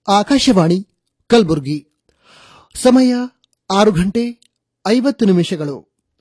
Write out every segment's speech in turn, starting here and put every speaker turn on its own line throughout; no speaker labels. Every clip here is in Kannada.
ಆಕಾಶವಾಣಿ ಕಲಬುರಗಿ ಸಮಯ ಆರು ಗಂಟೆ ಐವತ್ತು ನಿಮಿಷಗಳು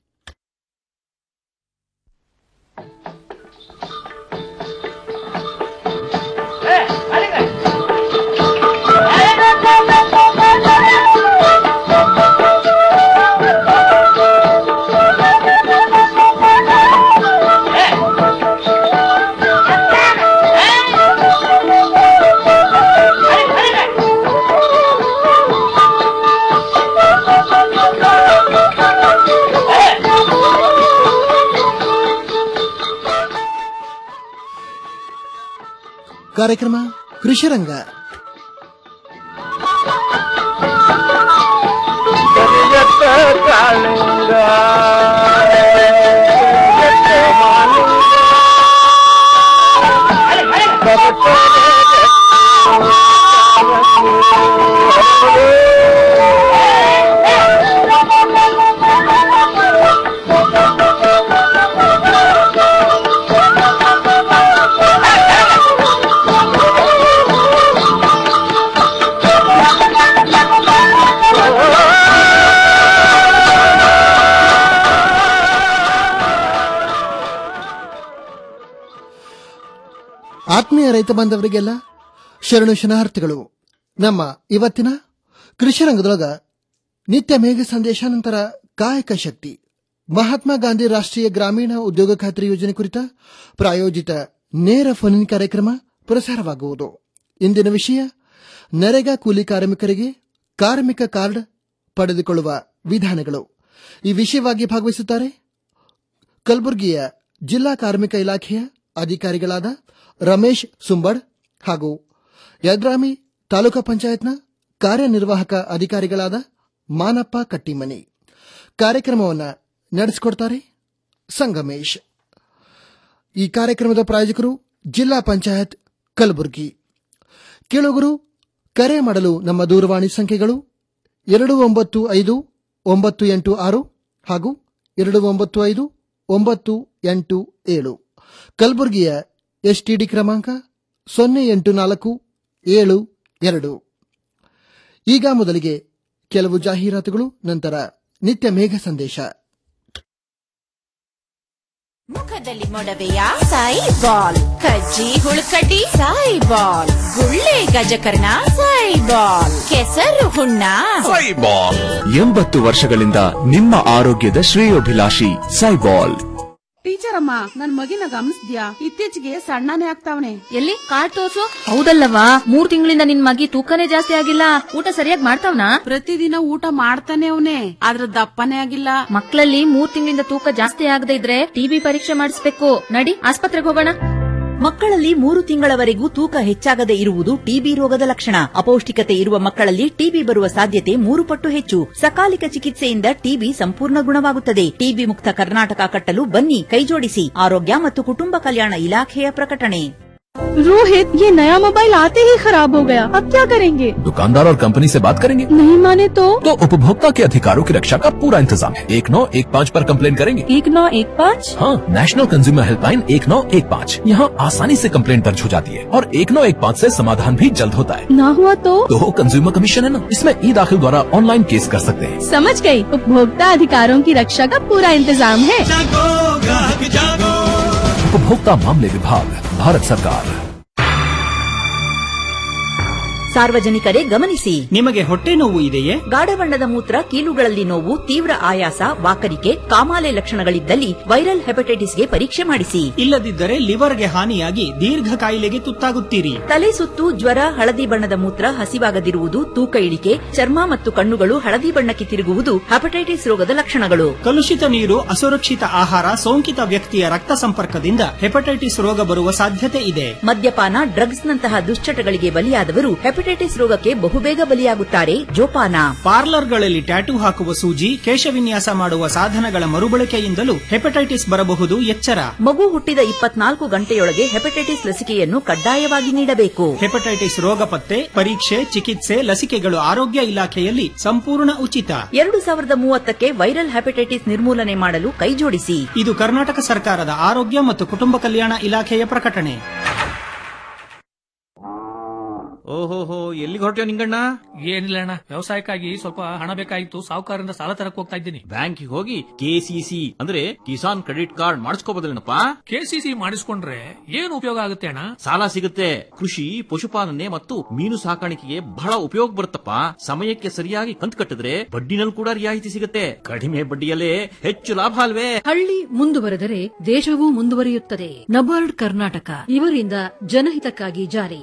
ಕಾರ್ಯಕ್ರಮ ಕೃಷಿರಂಗ
ಕರಿಯತ್ತ ಕಾಳಿಂಗ ಕರಿಯತ್ತ ಮಾಲಿಂಗ
ಆತ್ಮೀಯ ರೈತ ಬಾಂಧವರಿಗೆಲ್ಲ ಶರಣು ಶರಣಾರ್ಥಿಗಳು ನಮ್ಮ ಇವತ್ತಿನ ಕೃಷಿ ರಂಗದೊಳಗ ನಿತ್ಯ ಮೇಘ ಸಂದೇಶ ನಂತರ ಕಾಯಕ ಶಕ್ತಿ ಮಹಾತ್ಮ ಗಾಂಧಿ ರಾಷ್ಟ್ರೀಯ ಗ್ರಾಮೀಣ ಉದ್ಯೋಗ ಖಾತ್ರಿ ಯೋಜನೆ ಕುರಿತ ಪ್ರಾಯೋಜಿತ ನೇರ ಫೋನ್ ಕಾರ್ಯಕ್ರಮ ಪ್ರಸಾರವಾಗುವುದು ಇಂದಿನ ವಿಷಯ ನರೇಗಾ ಕೂಲಿ ಕಾರ್ಮಿಕರಿಗೆ ಕಾರ್ಮಿಕ ಕಾರ್ಡ್ ಪಡೆದುಕೊಳ್ಳುವ ವಿಧಾನಗಳು ಈ ವಿಷಯವಾಗಿ ಭಾಗವಹಿಸುತ್ತಾರೆ ಕಲಬುರಗಿಯ ಜಿಲ್ಲಾ ಕಾರ್ಮಿಕ ಇಲಾಖೆಯ ಅಧಿಕಾರಿಗಳಾದ ರಮೇಶ್ ಸುಂಬಡ್ ಹಾಗೂ ಯದ್ರಾಮಿ ತಾಲೂಕಾ ಪಂಚಾಯತ್ನ ಕಾರ್ಯನಿರ್ವಾಹಕ ಅಧಿಕಾರಿಗಳಾದ ಮಾನಪ್ಪ ಕಟ್ಟಿಮನಿ ಕಾರ್ಯಕ್ರಮವನ್ನು ನಡೆಸಿಕೊಡ್ತಾರೆ ಸಂಗಮೇಶ್ ಈ ಕಾರ್ಯಕ್ರಮದ ಪ್ರಾಯೋಜಕರು ಜಿಲ್ಲಾ ಪಂಚಾಯತ್ ಕಲಬುರಗಿ ಕೇಳುಗರು ಕರೆ ಮಾಡಲು ನಮ್ಮ ದೂರವಾಣಿ ಸಂಖ್ಯೆಗಳು ಎರಡು ಒಂಬತ್ತು ಐದು ಒಂಬತ್ತು ಎಂಟು ಆರು ಹಾಗೂ ಎರಡು ಒಂಬತ್ತು ಐದು ಒಂಬತ್ತು ಎಂಟು ಏಳು ಕಲಬುರಗಿಯ ಎಸ್ಟಿಡಿ ಕ್ರಮಾಂಕ ಸೊನ್ನೆ ಎಂಟು ನಾಲ್ಕು ಏಳು ಎರಡು ಈಗ ಮೊದಲಿಗೆ ಕೆಲವು ಜಾಹೀರಾತುಗಳು ನಂತರ ನಿತ್ಯ ಮೇಘ ಸಂದೇಶ
ಮುಖದಲ್ಲಿ ಮೊಡವೆಯ ಸಾಯಿ ಬಾಲ್ ಕಜ್ಜಿ ಹುಳುಕಡ್ಡಿ ಸಾಯಿ ಬಾಲ್ ಗುಳ್ಳೆ ಗಜಕರ್ಣ ಸಾಯಿ ಬಾಲ್ ಕೆಸರು ಹುಣ್ಣ
ಸೈಬಾಲ್ ಎಂಬತ್ತು ವರ್ಷಗಳಿಂದ ನಿಮ್ಮ ಆರೋಗ್ಯದ ಶ್ರೇಯೋಭಿಲಾಷಿ ಸೈಬಾಲ್
ಟೀಚರ್ ಅಮ್ಮ ನನ್ ಮಗಿನ ಗಮನಿಸ್ದ್ಯಾ ಇತ್ತೀಚೆಗೆ ಸಣ್ಣನೇ ಆಗ್ತಾವನೆ
ಎಲ್ಲಿ ಕಾರ್ಡ್ ತೋರ್ಸು ಹೌದಲ್ಲವಾ ಮೂರ್ ತಿಂಗಳಿಂದ ನಿನ್ ಮಗಿ ತೂಕನೇ ಜಾಸ್ತಿ ಆಗಿಲ್ಲ ಊಟ ಸರಿಯಾಗಿ ಮಾಡ್ತಾವ್ನಾ
ಪ್ರತಿದಿನ ಊಟ ಮಾಡ್ತಾನೆ ಅವನೇ ಆದ್ರ ದಪ್ಪನೇ ಆಗಿಲ್ಲ
ಮಕ್ಕಳಲ್ಲಿ ಮೂರ್ ತಿಂಗಳಿಂದ ತೂಕ ಜಾಸ್ತಿ ಆಗದೆ ಇದ್ರೆ ಟಿಬಿ ಪರೀಕ್ಷೆ ಮಾಡಿಸ್ಬೇಕು ನಡಿ ಆಸ್ಪತ್ರೆಗೆ ಹೋಗೋಣ
ಮಕ್ಕಳಲ್ಲಿ ಮೂರು ತಿಂಗಳವರೆಗೂ ತೂಕ ಹೆಚ್ಚಾಗದೆ ಇರುವುದು ಟಿಬಿ ರೋಗದ ಲಕ್ಷಣ ಅಪೌಷ್ಟಿಕತೆ ಇರುವ ಮಕ್ಕಳಲ್ಲಿ ಟಿಬಿ ಬರುವ ಸಾಧ್ಯತೆ ಮೂರು ಪಟ್ಟು ಹೆಚ್ಚು ಸಕಾಲಿಕ ಚಿಕಿತ್ಸೆಯಿಂದ ಟಿಬಿ ಸಂಪೂರ್ಣ ಗುಣವಾಗುತ್ತದೆ ಟಿಬಿ ಮುಕ್ತ ಕರ್ನಾಟಕ ಕಟ್ಟಲು ಬನ್ನಿ ಕೈಜೋಡಿಸಿ ಆರೋಗ್ಯ ಮತ್ತು ಕುಟುಂಬ ಕಲ್ಯಾಣ ಇಲಾಖೆಯ ಪ್ರಕಟಣೆ
रोहित ये नया मोबाइल आते ही खराब हो गया अब क्या करेंगे
दुकानदार और कंपनी से बात करेंगे
नहीं माने तो
तो उपभोक्ता के अधिकारों की रक्षा का पूरा इंतजाम है एक नौ एक पाँच पर कंप्लेन करेंगे
एक नौ एक पाँच
हाँ नेशनल कंज्यूमर हेल्पलाइन एक नौ एक पाँच यहाँ आसानी से कंप्लेन दर्ज हो जाती है और एक नौ एक पाँच ऐसी समाधान भी जल्द होता है
ना हुआ तो
तो कंज्यूमर कमीशन है ना इसमें ई दाखिल द्वारा ऑनलाइन केस कर सकते हैं
समझ गई उपभोक्ता अधिकारों की रक्षा का पूरा इंतजाम है
उपभोक्ता मामले विभाग भारत सरकार
ಸಾರ್ವಜನಿಕರೇ ಗಮನಿಸಿ
ನಿಮಗೆ ಹೊಟ್ಟೆ ನೋವು ಇದೆಯೇ
ಗಾಢ ಬಣ್ಣದ ಮೂತ್ರ ಕೀಲುಗಳಲ್ಲಿ ನೋವು ತೀವ್ರ ಆಯಾಸ ವಾಕರಿಕೆ ಕಾಮಾಲೆ ಲಕ್ಷಣಗಳಿದ್ದಲ್ಲಿ ವೈರಲ್ ಹೆಪಟೈಟಿಸ್ಗೆ ಪರೀಕ್ಷೆ ಮಾಡಿಸಿ
ಇಲ್ಲದಿದ್ದರೆ ಲಿವರ್ಗೆ ಹಾನಿಯಾಗಿ ದೀರ್ಘ ಕಾಯಿಲೆಗೆ ತುತ್ತಾಗುತ್ತೀರಿ
ತಲೆ ಸುತ್ತು ಜ್ವರ ಹಳದಿ ಬಣ್ಣದ ಮೂತ್ರ ಹಸಿವಾಗದಿರುವುದು ತೂಕ ಇಳಿಕೆ ಚರ್ಮ ಮತ್ತು ಕಣ್ಣುಗಳು ಹಳದಿ ಬಣ್ಣಕ್ಕೆ ತಿರುಗುವುದು ಹೆಪಟೈಟಿಸ್ ರೋಗದ ಲಕ್ಷಣಗಳು
ಕಲುಷಿತ ನೀರು ಅಸುರಕ್ಷಿತ ಆಹಾರ ಸೋಂಕಿತ ವ್ಯಕ್ತಿಯ ರಕ್ತ ಸಂಪರ್ಕದಿಂದ ಹೆಪಟೈಟಿಸ್ ರೋಗ ಬರುವ ಸಾಧ್ಯತೆ ಇದೆ
ಮದ್ಯಪಾನ ಡ್ರಗ್ಸ್ ನಂತಹ ದುಶ್ಚಟಗಳಿಗೆ ಬಲಿಯಾದವರು ಹೆಪಟೈಟಿಸ್ ರೋಗಕ್ಕೆ ಬಹುಬೇಗ ಬಲಿಯಾಗುತ್ತಾರೆ ಜೋಪಾನ
ಪಾರ್ಲರ್ಗಳಲ್ಲಿ ಟ್ಯಾಟೂ ಹಾಕುವ ಸೂಜಿ ಕೇಶವಿನ್ಯಾಸ ಮಾಡುವ ಸಾಧನಗಳ ಮರುಬಳಕೆಯಿಂದಲೂ ಹೆಪಟೈಟಿಸ್ ಬರಬಹುದು ಎಚ್ಚರ
ಮಗು ಹುಟ್ಟಿದ ಇಪ್ಪತ್ನಾಲ್ಕು ಗಂಟೆಯೊಳಗೆ ಹೆಪಟೈಟಿಸ್ ಲಸಿಕೆಯನ್ನು ಕಡ್ಡಾಯವಾಗಿ ನೀಡಬೇಕು
ಹೆಪಟೈಟಿಸ್ ರೋಗ ಪತ್ತೆ ಪರೀಕ್ಷೆ ಚಿಕಿತ್ಸೆ ಲಸಿಕೆಗಳು ಆರೋಗ್ಯ ಇಲಾಖೆಯಲ್ಲಿ ಸಂಪೂರ್ಣ ಉಚಿತ
ಎರಡು ಸಾವಿರದ ಮೂವತ್ತಕ್ಕೆ ವೈರಲ್ ಹೆಪಟೈಟಿಸ್ ನಿರ್ಮೂಲನೆ ಮಾಡಲು ಕೈಜೋಡಿಸಿ
ಇದು ಕರ್ನಾಟಕ ಸರ್ಕಾರದ ಆರೋಗ್ಯ ಮತ್ತು ಕುಟುಂಬ ಕಲ್ಯಾಣ ಇಲಾಖೆಯ ಪ್ರಕಟಣೆ
ಓಹೋಹೋ ಎಲ್ಲಿಗೆ ಹೊರಟ್ಯೋ ನಿಂಗಣ್ಣ
ಏನಿಲ್ಲ ಅಣ್ಣ ವ್ಯವಸಾಯಕ್ಕಾಗಿ ಸ್ವಲ್ಪ ಹಣ ಬೇಕಾಗಿತ್ತು ಸಾಹುಕಾರರಿಂದ ಸಾಲ ತರಕ್ ಹೋಗ್ತಾ ಇದ್ದೀನಿ
ಬ್ಯಾಂಕಿಗೆ ಹೋಗಿ ಕೆಸಿಸಿ ಅಂದ್ರೆ ಕಿಸಾನ್ ಕ್ರೆಡಿಟ್ ಕಾರ್ಡ್ ಮಾಡಿಸ್ಕೋಬೋದಲ್ಲೇನಪ್ಪ
ಕೆಸಿಸಿ ಮಾಡಿಸ್ಕೊಂಡ್ರೆ ಏನು ಉಪಯೋಗ ಆಗುತ್ತೆ ಅಣ್ಣ
ಸಾಲ ಸಿಗುತ್ತೆ ಕೃಷಿ ಪಶುಪಾಲನೆ ಮತ್ತು ಮೀನು ಸಾಕಾಣಿಕೆಗೆ ಬಹಳ ಉಪಯೋಗ ಬರುತ್ತಪ್ಪ ಸಮಯಕ್ಕೆ ಸರಿಯಾಗಿ ಕಂತು ಕಟ್ಟಿದ್ರೆ ಬಡ್ಡಿನಲ್ಲಿ ಕೂಡ ರಿಯಾಯಿತಿ ಸಿಗುತ್ತೆ ಕಡಿಮೆ ಬಡ್ಡಿಯಲ್ಲೇ ಹೆಚ್ಚು ಲಾಭ ಅಲ್ವೇ
ಹಳ್ಳಿ ಮುಂದುವರೆದರೆ ದೇಶವೂ ಮುಂದುವರಿಯುತ್ತದೆ ನಬಾರ್ಡ್ ಕರ್ನಾಟಕ ಇವರಿಂದ ಜನಹಿತಕ್ಕಾಗಿ ಜಾರಿ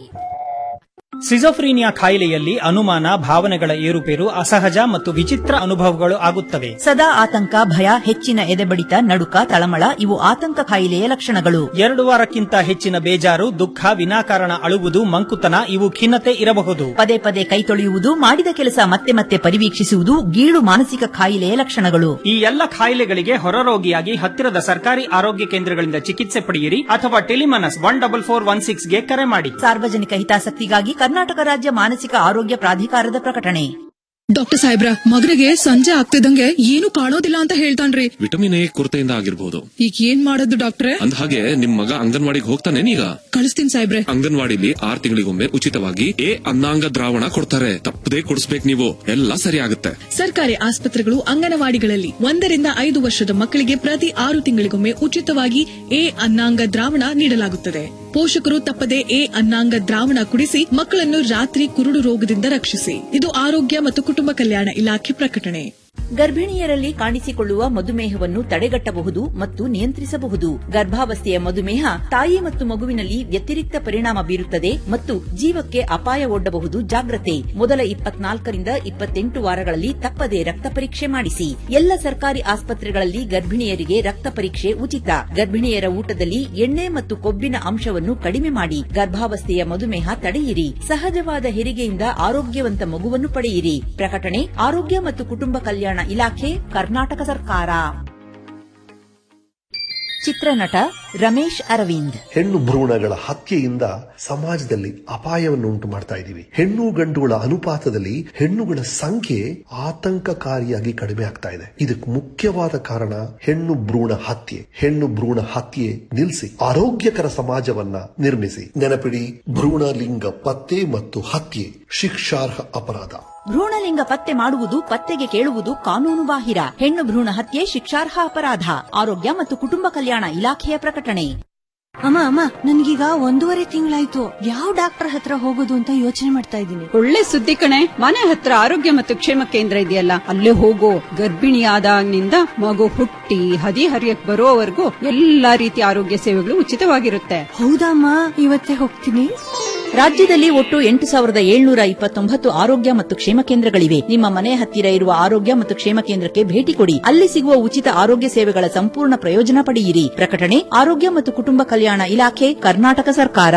ಸಿಜೋಫ್ರೀನಿಯಾ ಕಾಯಿಲೆಯಲ್ಲಿ ಅನುಮಾನ ಭಾವನೆಗಳ ಏರುಪೇರು ಅಸಹಜ ಮತ್ತು ವಿಚಿತ್ರ ಅನುಭವಗಳು ಆಗುತ್ತವೆ
ಸದಾ ಆತಂಕ ಭಯ ಹೆಚ್ಚಿನ ಎದೆಬಡಿತ ನಡುಕ ತಳಮಳ ಇವು ಆತಂಕ ಕಾಯಿಲೆಯ ಲಕ್ಷಣಗಳು
ಎರಡು ವಾರಕ್ಕಿಂತ ಹೆಚ್ಚಿನ ಬೇಜಾರು ದುಃಖ ವಿನಾಕಾರಣ ಅಳುವುದು ಮಂಕುತನ ಇವು ಖಿನ್ನತೆ ಇರಬಹುದು
ಪದೇ ಪದೇ ಕೈ ತೊಳೆಯುವುದು ಮಾಡಿದ ಕೆಲಸ ಮತ್ತೆ ಮತ್ತೆ ಪರಿವೀಕ್ಷಿಸುವುದು ಗೀಳು ಮಾನಸಿಕ ಕಾಯಿಲೆಯ ಲಕ್ಷಣಗಳು
ಈ ಎಲ್ಲ ಕಾಯಿಲೆಗಳಿಗೆ ಹೊರರೋಗಿಯಾಗಿ ಹತ್ತಿರದ ಸರ್ಕಾರಿ ಆರೋಗ್ಯ ಕೇಂದ್ರಗಳಿಂದ ಚಿಕಿತ್ಸೆ ಪಡೆಯಿರಿ ಅಥವಾ Telemanas one double four one six ಗೆ ಕರೆ ಮಾಡಿ
ಸಾರ್ವಜನಿಕ ಹಿತಾಸಕ್ತಿಗಾಗಿ ಕರ್ನಾಟಕ ರಾಜ್ಯ ಮಾನಸಿಕ ಆರೋಗ್ಯ ಪ್ರಾಧಿಕಾರದ ಪ್ರಕಟಣೆ
ಡಾಕ್ಟರ್ ಸಾಹೇಬ್ರ ಮಗನಿಗೆ ಸಂಜೆ ಆಗ್ತಿದಂಗೆ ಏನು ಕಾಣೋದಿಲ್ಲ ಅಂತ ಹೇಳ್ತಾನ್ರಿ
ವಿಟಮಿನ್ ಎ ಕೊರತೆಯಿಂದ ಆಗಿರ್ಬೋದು
ಈಗ ಏನ್ ಮಾಡೋದು ಡಾಕ್ಟ್ರೆ
ಅಂದ ಹಾಗೆ ನಿಮ್ ಮಗ ಅಂಗನವಾಡಿಗೆ ಹೋಗ್ತಾನೆ ಈಗ
ಕಳಿಸ್ತೀನಿ ಸಾಹೇಬ್ರೆ
ಅಂಗನವಾಡಿಲಿ ಆರ್ ತಿಂಗಳಿಗೊಮ್ಮೆ ಉಚಿತವಾಗಿ ಎ ಅನ್ನಾಂಗ ದ್ರಾವಣ ಕೊಡ್ತಾರೆ ತಪ್ಪದೇ ಕೊಡಿಸ್ಬೇಕು ನೀವು ಎಲ್ಲ ಸರಿ ಆಗುತ್ತೆ
ಸರ್ಕಾರಿ ಆಸ್ಪತ್ರೆಗಳು ಅಂಗನವಾಡಿಗಳಲ್ಲಿ ಒಂದರಿಂದ ಐದು ವರ್ಷದ ಮಕ್ಕಳಿಗೆ ಪ್ರತಿ ಆರು ತಿಂಗಳಿಗೊಮ್ಮೆ ಉಚಿತವಾಗಿ ಎ ಅನ್ನಾಂಗ ದ್ರಾವಣ ನೀಡಲಾಗುತ್ತದೆ ಪೋಷಕರು ತಪ್ಪದೆ ಎ ಅನ್ನಾಂಗ ದ್ರಾವಣ ಕುಡಿಸಿ ಮಕ್ಕಳನ್ನು ರಾತ್ರಿ ಕುರುಡು ರೋಗದಿಂದ ರಕ್ಷಿಸಿ ಇದು ಆರೋಗ್ಯ ಮತ್ತು ಕುಟುಂಬ ಕಲ್ಯಾಣ ಇಲಾಖೆ ಪ್ರಕಟಣೆ
ಗರ್ಭಿಣಿಯರಲ್ಲಿ ಕಾಣಿಸಿಕೊಳ್ಳುವ ಮಧುಮೇಹವನ್ನು ತಡೆಗಟ್ಟಬಹುದು ಮತ್ತು ನಿಯಂತ್ರಿಸಬಹುದು ಗರ್ಭಾವಸ್ಥೆಯ ಮಧುಮೇಹ ತಾಯಿ ಮತ್ತು ಮಗುವಿನಲ್ಲಿ ವ್ಯತಿರಿಕ್ತ ಪರಿಣಾಮ ಬೀರುತ್ತದೆ ಮತ್ತು ಜೀವಕ್ಕೆ ಅಪಾಯ ಒಡ್ಡಬಹುದು ಜಾಗ್ರತೆ ಮೊದಲ ಇಪ್ಪತ್ನಾಲ್ಕರಿಂದ ಇಪ್ಪತ್ತೆಂಟು ವಾರಗಳಲ್ಲಿ ತಪ್ಪದೆ ರಕ್ತ ಪರೀಕ್ಷೆ ಮಾಡಿಸಿ ಎಲ್ಲ ಸರ್ಕಾರಿ ಆಸ್ಪತ್ರೆಗಳಲ್ಲಿ ಗರ್ಭಿಣಿಯರಿಗೆ ರಕ್ತ ಪರೀಕ್ಷೆ ಉಚಿತ ಗರ್ಭಿಣಿಯರ ಊಟದಲ್ಲಿ ಎಣ್ಣೆ ಮತ್ತು ಕೊಬ್ಬಿನ ಅಂಶವನ್ನು ಕಡಿಮೆ ಮಾಡಿ ಗರ್ಭಾವಸ್ಥೆಯ ಮಧುಮೇಹ ತಡೆಯಿರಿ ಸಹಜವಾದ ಹೆರಿಗೆಯಿಂದ ಆರೋಗ್ಯವಂತ ಮಗುವನ್ನು ಪಡೆಯಿರಿ ಪ್ರಕಟಣೆ ಆರೋಗ್ಯ ಮತ್ತು ಕುಟುಂಬ ಕಲ್ಯಾಣ ಇಲಾಖೆ ಕರ್ನಾಟಕ ಸರ್ಕಾರ ಚಿತ್ರನಟ ರಮೇಶ್ ಅರವಿಂದ್
ಹೆಣ್ಣು ಭ್ರೂಣಗಳ ಹತ್ಯೆಯಿಂದ ಸಮಾಜದಲ್ಲಿ ಅಪಾಯವನ್ನು ಉಂಟು ಮಾಡ್ತಾ ಇದ್ದೀವಿ ಹೆಣ್ಣು ಗಂಡುಗಳ ಅನುಪಾತದಲ್ಲಿ ಹೆಣ್ಣುಗಳ ಸಂಖ್ಯೆ ಆತಂಕಕಾರಿಯಾಗಿ ಕಡಿಮೆ ಆಗ್ತಾ ಇದೆ ಇದಕ್ಕೆ ಮುಖ್ಯವಾದ ಕಾರಣ ಹೆಣ್ಣು ಭ್ರೂಣ ಹತ್ಯೆ ಹೆಣ್ಣು ಭ್ರೂಣ ಹತ್ಯೆ ನಿಲ್ಲಿಸಿ ಆರೋಗ್ಯಕರ ಸಮಾಜವನ್ನ ನಿರ್ಮಿಸಿ ನೆನಪಿಡಿ ಭ್ರೂಣ ಲಿಂಗ ಪತ್ತೆ ಮತ್ತು ಹತ್ಯೆ ಶಿಕ್ಷಾರ್ಹ ಅಪರಾಧ
ಭ್ರೂಣಲಿಂಗ ಪತ್ತೆ ಮಾಡುವುದು ಪತ್ತೆಗೆ ಕೇಳುವುದು ಕಾನೂನು ಬಾಹಿರ ಹೆಣ್ಣು ಭ್ರೂಣ ಹತ್ಯೆ ಶಿಕ್ಷಾರ್ಹ ಅಪರಾಧ ಆರೋಗ್ಯ ಮತ್ತು ಕುಟುಂಬ ಕಲ್ಯಾಣ ಇಲಾಖೆಯ ಪ್ರಕಟಣೆ
ಅಮ್ಮ ಅಮ್ಮ ನನ್ಗೀಗ ಒಂದೂವರೆ ತಿಂಗಳಾಯ್ತು ಯಾವ ಡಾಕ್ಟರ್ ಹತ್ರ ಹೋಗೋದು ಅಂತ ಯೋಚನೆ ಮಾಡ್ತಾ ಇದ್ದೀನಿ
ಒಳ್ಳೆ ಸುದ್ದಿ ಕಣೆ ಮನೆ ಹತ್ರ ಆರೋಗ್ಯ ಮತ್ತು ಕ್ಷೇಮ ಕೇಂದ್ರ ಇದೆಯಲ್ಲ ಅಲ್ಲೇ ಹೋಗೋ ಗರ್ಭಿಣಿಯಾದಾಗಿನಿಂದ ಮಗು ಹುಟ್ಟಿ ಹದಿ ಹರಿಯಕ್ ಬರೋವರೆಗೂ ಎಲ್ಲಾ ರೀತಿಯ ಆರೋಗ್ಯ ಸೇವೆಗಳು ಉಚಿತವಾಗಿರುತ್ತೆ
ಹೌದಮ್ಮ ಇವತ್ತೇ ಹೋಗ್ತೀನಿ
ರಾಜ್ಯದಲ್ಲಿ ಒಟ್ಟು ಎಂಟು ಸಾವಿರದ ಏಳ್ನೂರ ಇಪ್ಪತ್ತೊಂಬತ್ತು ಆರೋಗ್ಯ ಮತ್ತು ಕ್ಷೇಮ ಕೇಂದ್ರಗಳಿವೆ ನಿಮ್ಮ ಮನೆ ಹತ್ತಿರ ಇರುವ ಆರೋಗ್ಯ ಮತ್ತು ಕ್ಷೇಮ ಕೇಂದ್ರಕ್ಕೆ ಭೇಟಿ ಕೊಡಿ ಅಲ್ಲಿ ಸಿಗುವ ಉಚಿತ ಆರೋಗ್ಯ ಸೇವೆಗಳ ಸಂಪೂರ್ಣ ಪ್ರಯೋಜನ ಪಡೆಯಿರಿ ಪ್ರಕಟಣೆ ಆರೋಗ್ಯ ಮತ್ತು ಕುಟುಂಬ ಕಲ್ಯಾಣ ಇಲಾಖೆ ಕರ್ನಾಟಕ ಸರ್ಕಾರ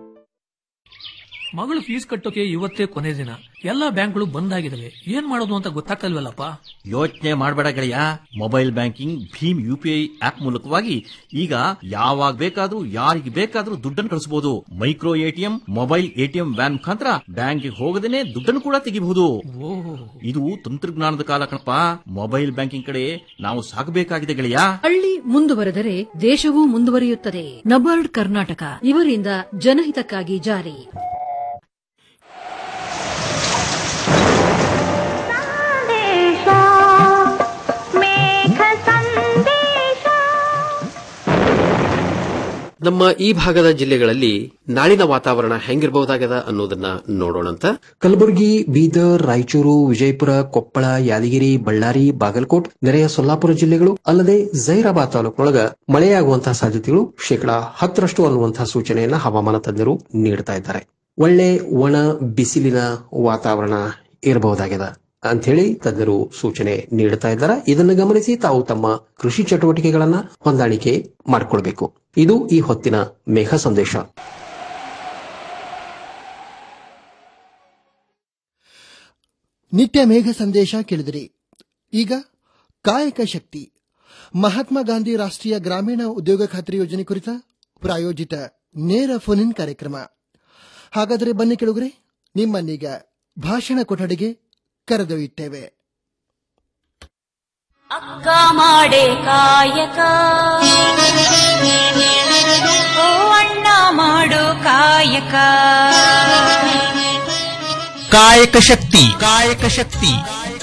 ಮಗಳು ಫೀಸ್ ಕಟ್ಟೋಕೆ ಇವತ್ತೇ ಕೊನೆ ದಿನ ಎಲ್ಲಾ ಬ್ಯಾಂಕ್ಗಳು ಬಂದ್ ಆಗಿದಾವೆ ಏನ್ ಮಾಡೋದು ಅಂತ ಗೊತ್ತಾಗ್ತಲ್ವಲ್ಲಪ್ಪ
ಯೋಚನೆ ಮಾಡಬೇಡ ಗೆಳೆಯ ಮೊಬೈಲ್ ಬ್ಯಾಂಕಿಂಗ್ ಭೀಮ್ ಯುಪಿಐ ಆಪ್ ಮೂಲಕವಾಗಿ ಈಗ ಯಾವಾಗ ಬೇಕಾದ್ರೂ ಯಾರಿಗೆ ಬೇಕಾದ್ರೂ ದುಡ್ಡನ್ನು ಕಳಿಸಬಹುದು micro ATM mobile ATM van ಮುಖಾಂತರ ಬ್ಯಾಂಕ್ಗೆ ಹೋಗದೇನೆ ದುಡ್ಡನ್ನು ಕೂಡ ತೆಗಿಬಹುದು ಇದು ತಂತ್ರಜ್ಞಾನದ ಕಾಲ ಕಣಪ್ಪ ಮೊಬೈಲ್ ಬ್ಯಾಂಕಿಂಗ್ ಕಡೆ ನಾವು ಸಾಗಬೇಕಾಗಿದೆ ಗೆಳೆಯ
ಹಳ್ಳಿ ಮುಂದುವರೆದರೆ ದೇಶವೂ ಮುಂದುವರಿಯುತ್ತದೆ ನಬಾರ್ಡ್ ಕರ್ನಾಟಕ ಇವರಿಂದ ಜನಹಿತಕ್ಕಾಗಿ ಜಾರಿ
ನಮ್ಮ ಈ ಭಾಗದ ಜಿಲ್ಲೆಗಳಲ್ಲಿ ನಾಳಿನ ವಾತಾವರಣ ಹೆಂಗಿರಬಹುದಾಗದ ಅನ್ನೋದನ್ನ ನೋಡೋಣಂತ
ಕಲಬುರಗಿ ಬೀದರ್ ರಾಯಚೂರು ವಿಜಯಪುರ ಕೊಪ್ಪಳ ಯಾದಗಿರಿ ಬಳ್ಳಾರಿ ಬಾಗಲಕೋಟ್ ನೆರೆಯ ಸೊಲ್ಲಾಪುರ ಜಿಲ್ಲೆಗಳು ಅಲ್ಲದೆ ಜೈರಾಬಾದ್ ತಾಲೂಕಿನೊಳಗ ಮಳೆಯಾಗುವಂತಹ ಸಾಧ್ಯತೆಗಳು ಶೇಕಡಾ ಹತ್ತರಷ್ಟು ಅನ್ನುವಂತಹ ಸೂಚನೆಯನ್ನ ಹವಾಮಾನ ತಜ್ಞರು ನೀಡ್ತಾ ಇದ್ದಾರೆ ಒಳ್ಳೆ ಒಣ ಬಿಸಿಲಿನ ವಾತಾವರಣ ಇರಬಹುದಾಗಿದೆ ಅಂಥೇಳಿ ತಜ್ಞರು ಸೂಚನೆ ನೀಡುತ್ತಾ ಇದ್ದಾರೆ ಇದನ್ನು ಗಮನಿಸಿ ತಾವು ತಮ್ಮ ಕೃಷಿ ಚಟುವಟಿಕೆಗಳನ್ನ ಹೊಂದಾಣಿಕೆ ಮಾಡಿಕೊಳ್ಬೇಕು ಇದು ಈ ಹೊತ್ತಿನ ಮೇಘ ಸಂದೇಶ
ನಿತ್ಯ ಮೇಘ ಸಂದೇಶ ಕೇಳಿದಿರಿ ಈಗ ಕಾಯಕ ಶಕ್ತಿ ಮಹಾತ್ಮ ಗಾಂಧಿ ರಾಷ್ಟ್ರೀಯ ಗ್ರಾಮೀಣ ಉದ್ಯೋಗ ಖಾತ್ರಿ ಯೋಜನೆ ಕುರಿತ ಪ್ರಾಯೋಜಿತ ನೇರ ಫೋನ್ ಇನ್ ಕಾರ್ಯಕ್ರಮ ಹಾಗಾದರೆ ಬನ್ನಿ ಕೆಳಗರೆ ನಿಮ್ಮನ್ನೀಗ ಭಾಷಣ ಕೊಠಡಿಗೆ ಕರೆದೊಯ್ಯುತ್ತೇವೆ
ಅಕ್ಕ ಮಾಡೆ ಕಾಯಕ ಓ ಅಣ್ಣ ಮಾಡು ಕಾಯಕ
ಕಾಯಕ ಶಕ್ತಿ ಕಾಯಕ ಶಕ್ತಿ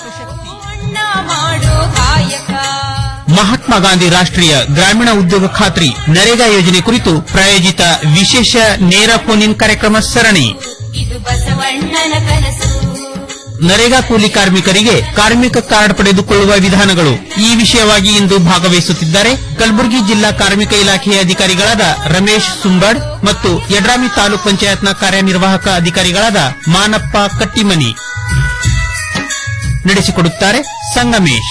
ಮಾಡೋ ಕಾಯಕ
ಮಹಾತ್ಮ ಗಾಂಧಿ ರಾಷ್ಟ್ರೀಯ ಗ್ರಾಮೀಣ ಉದ್ಯೋಗ ಖಾತ್ರಿ ನರೇಗಾ ಯೋಜನೆ ಕುರಿತು ಪ್ರಾಯೋಜಿತ ವಿಶೇಷ ನೇರ ಫೋನ್ ಇನ್ ಕಾರ್ಯಕ್ರಮ ಸರಣಿ
ಇದು ಬಸವಣ್ಣನ ಕನಸು
ನರೇಗಾ ಕೂಲಿ ಕಾರ್ಮಿಕರಿಗೆ ಕಾರ್ಮಿಕ ಕಾರ್ಡ್ ಪಡೆದುಕೊಳ್ಳುವ ವಿಧಾನಗಳು ಈ ವಿಷಯವಾಗಿ ಇಂದು ಭಾಗವಹಿಸುತ್ತಿದ್ದಾರೆ ಕಲಬುರಗಿ ಜಿಲ್ಲಾ ಕಾರ್ಮಿಕ ಇಲಾಖೆಯ ಅಧಿಕಾರಿಗಳಾದ ರಮೇಶ್ ಸುಂಬಡ್ ಮತ್ತು ಯಡ್ರಾಮಿ ತಾಲೂಕ್ ಪಂಚಾಯತ್ನ ಕಾರ್ಯನಿರ್ವಾಹಕ ಅಧಿಕಾರಿಗಳಾದ ಮಾನಪ್ಪ ಕಟ್ಟಿಮನಿ ನಡೆಸಿಕೊಡುತ್ತಾರೆ ಸಂಗಮೇಶ್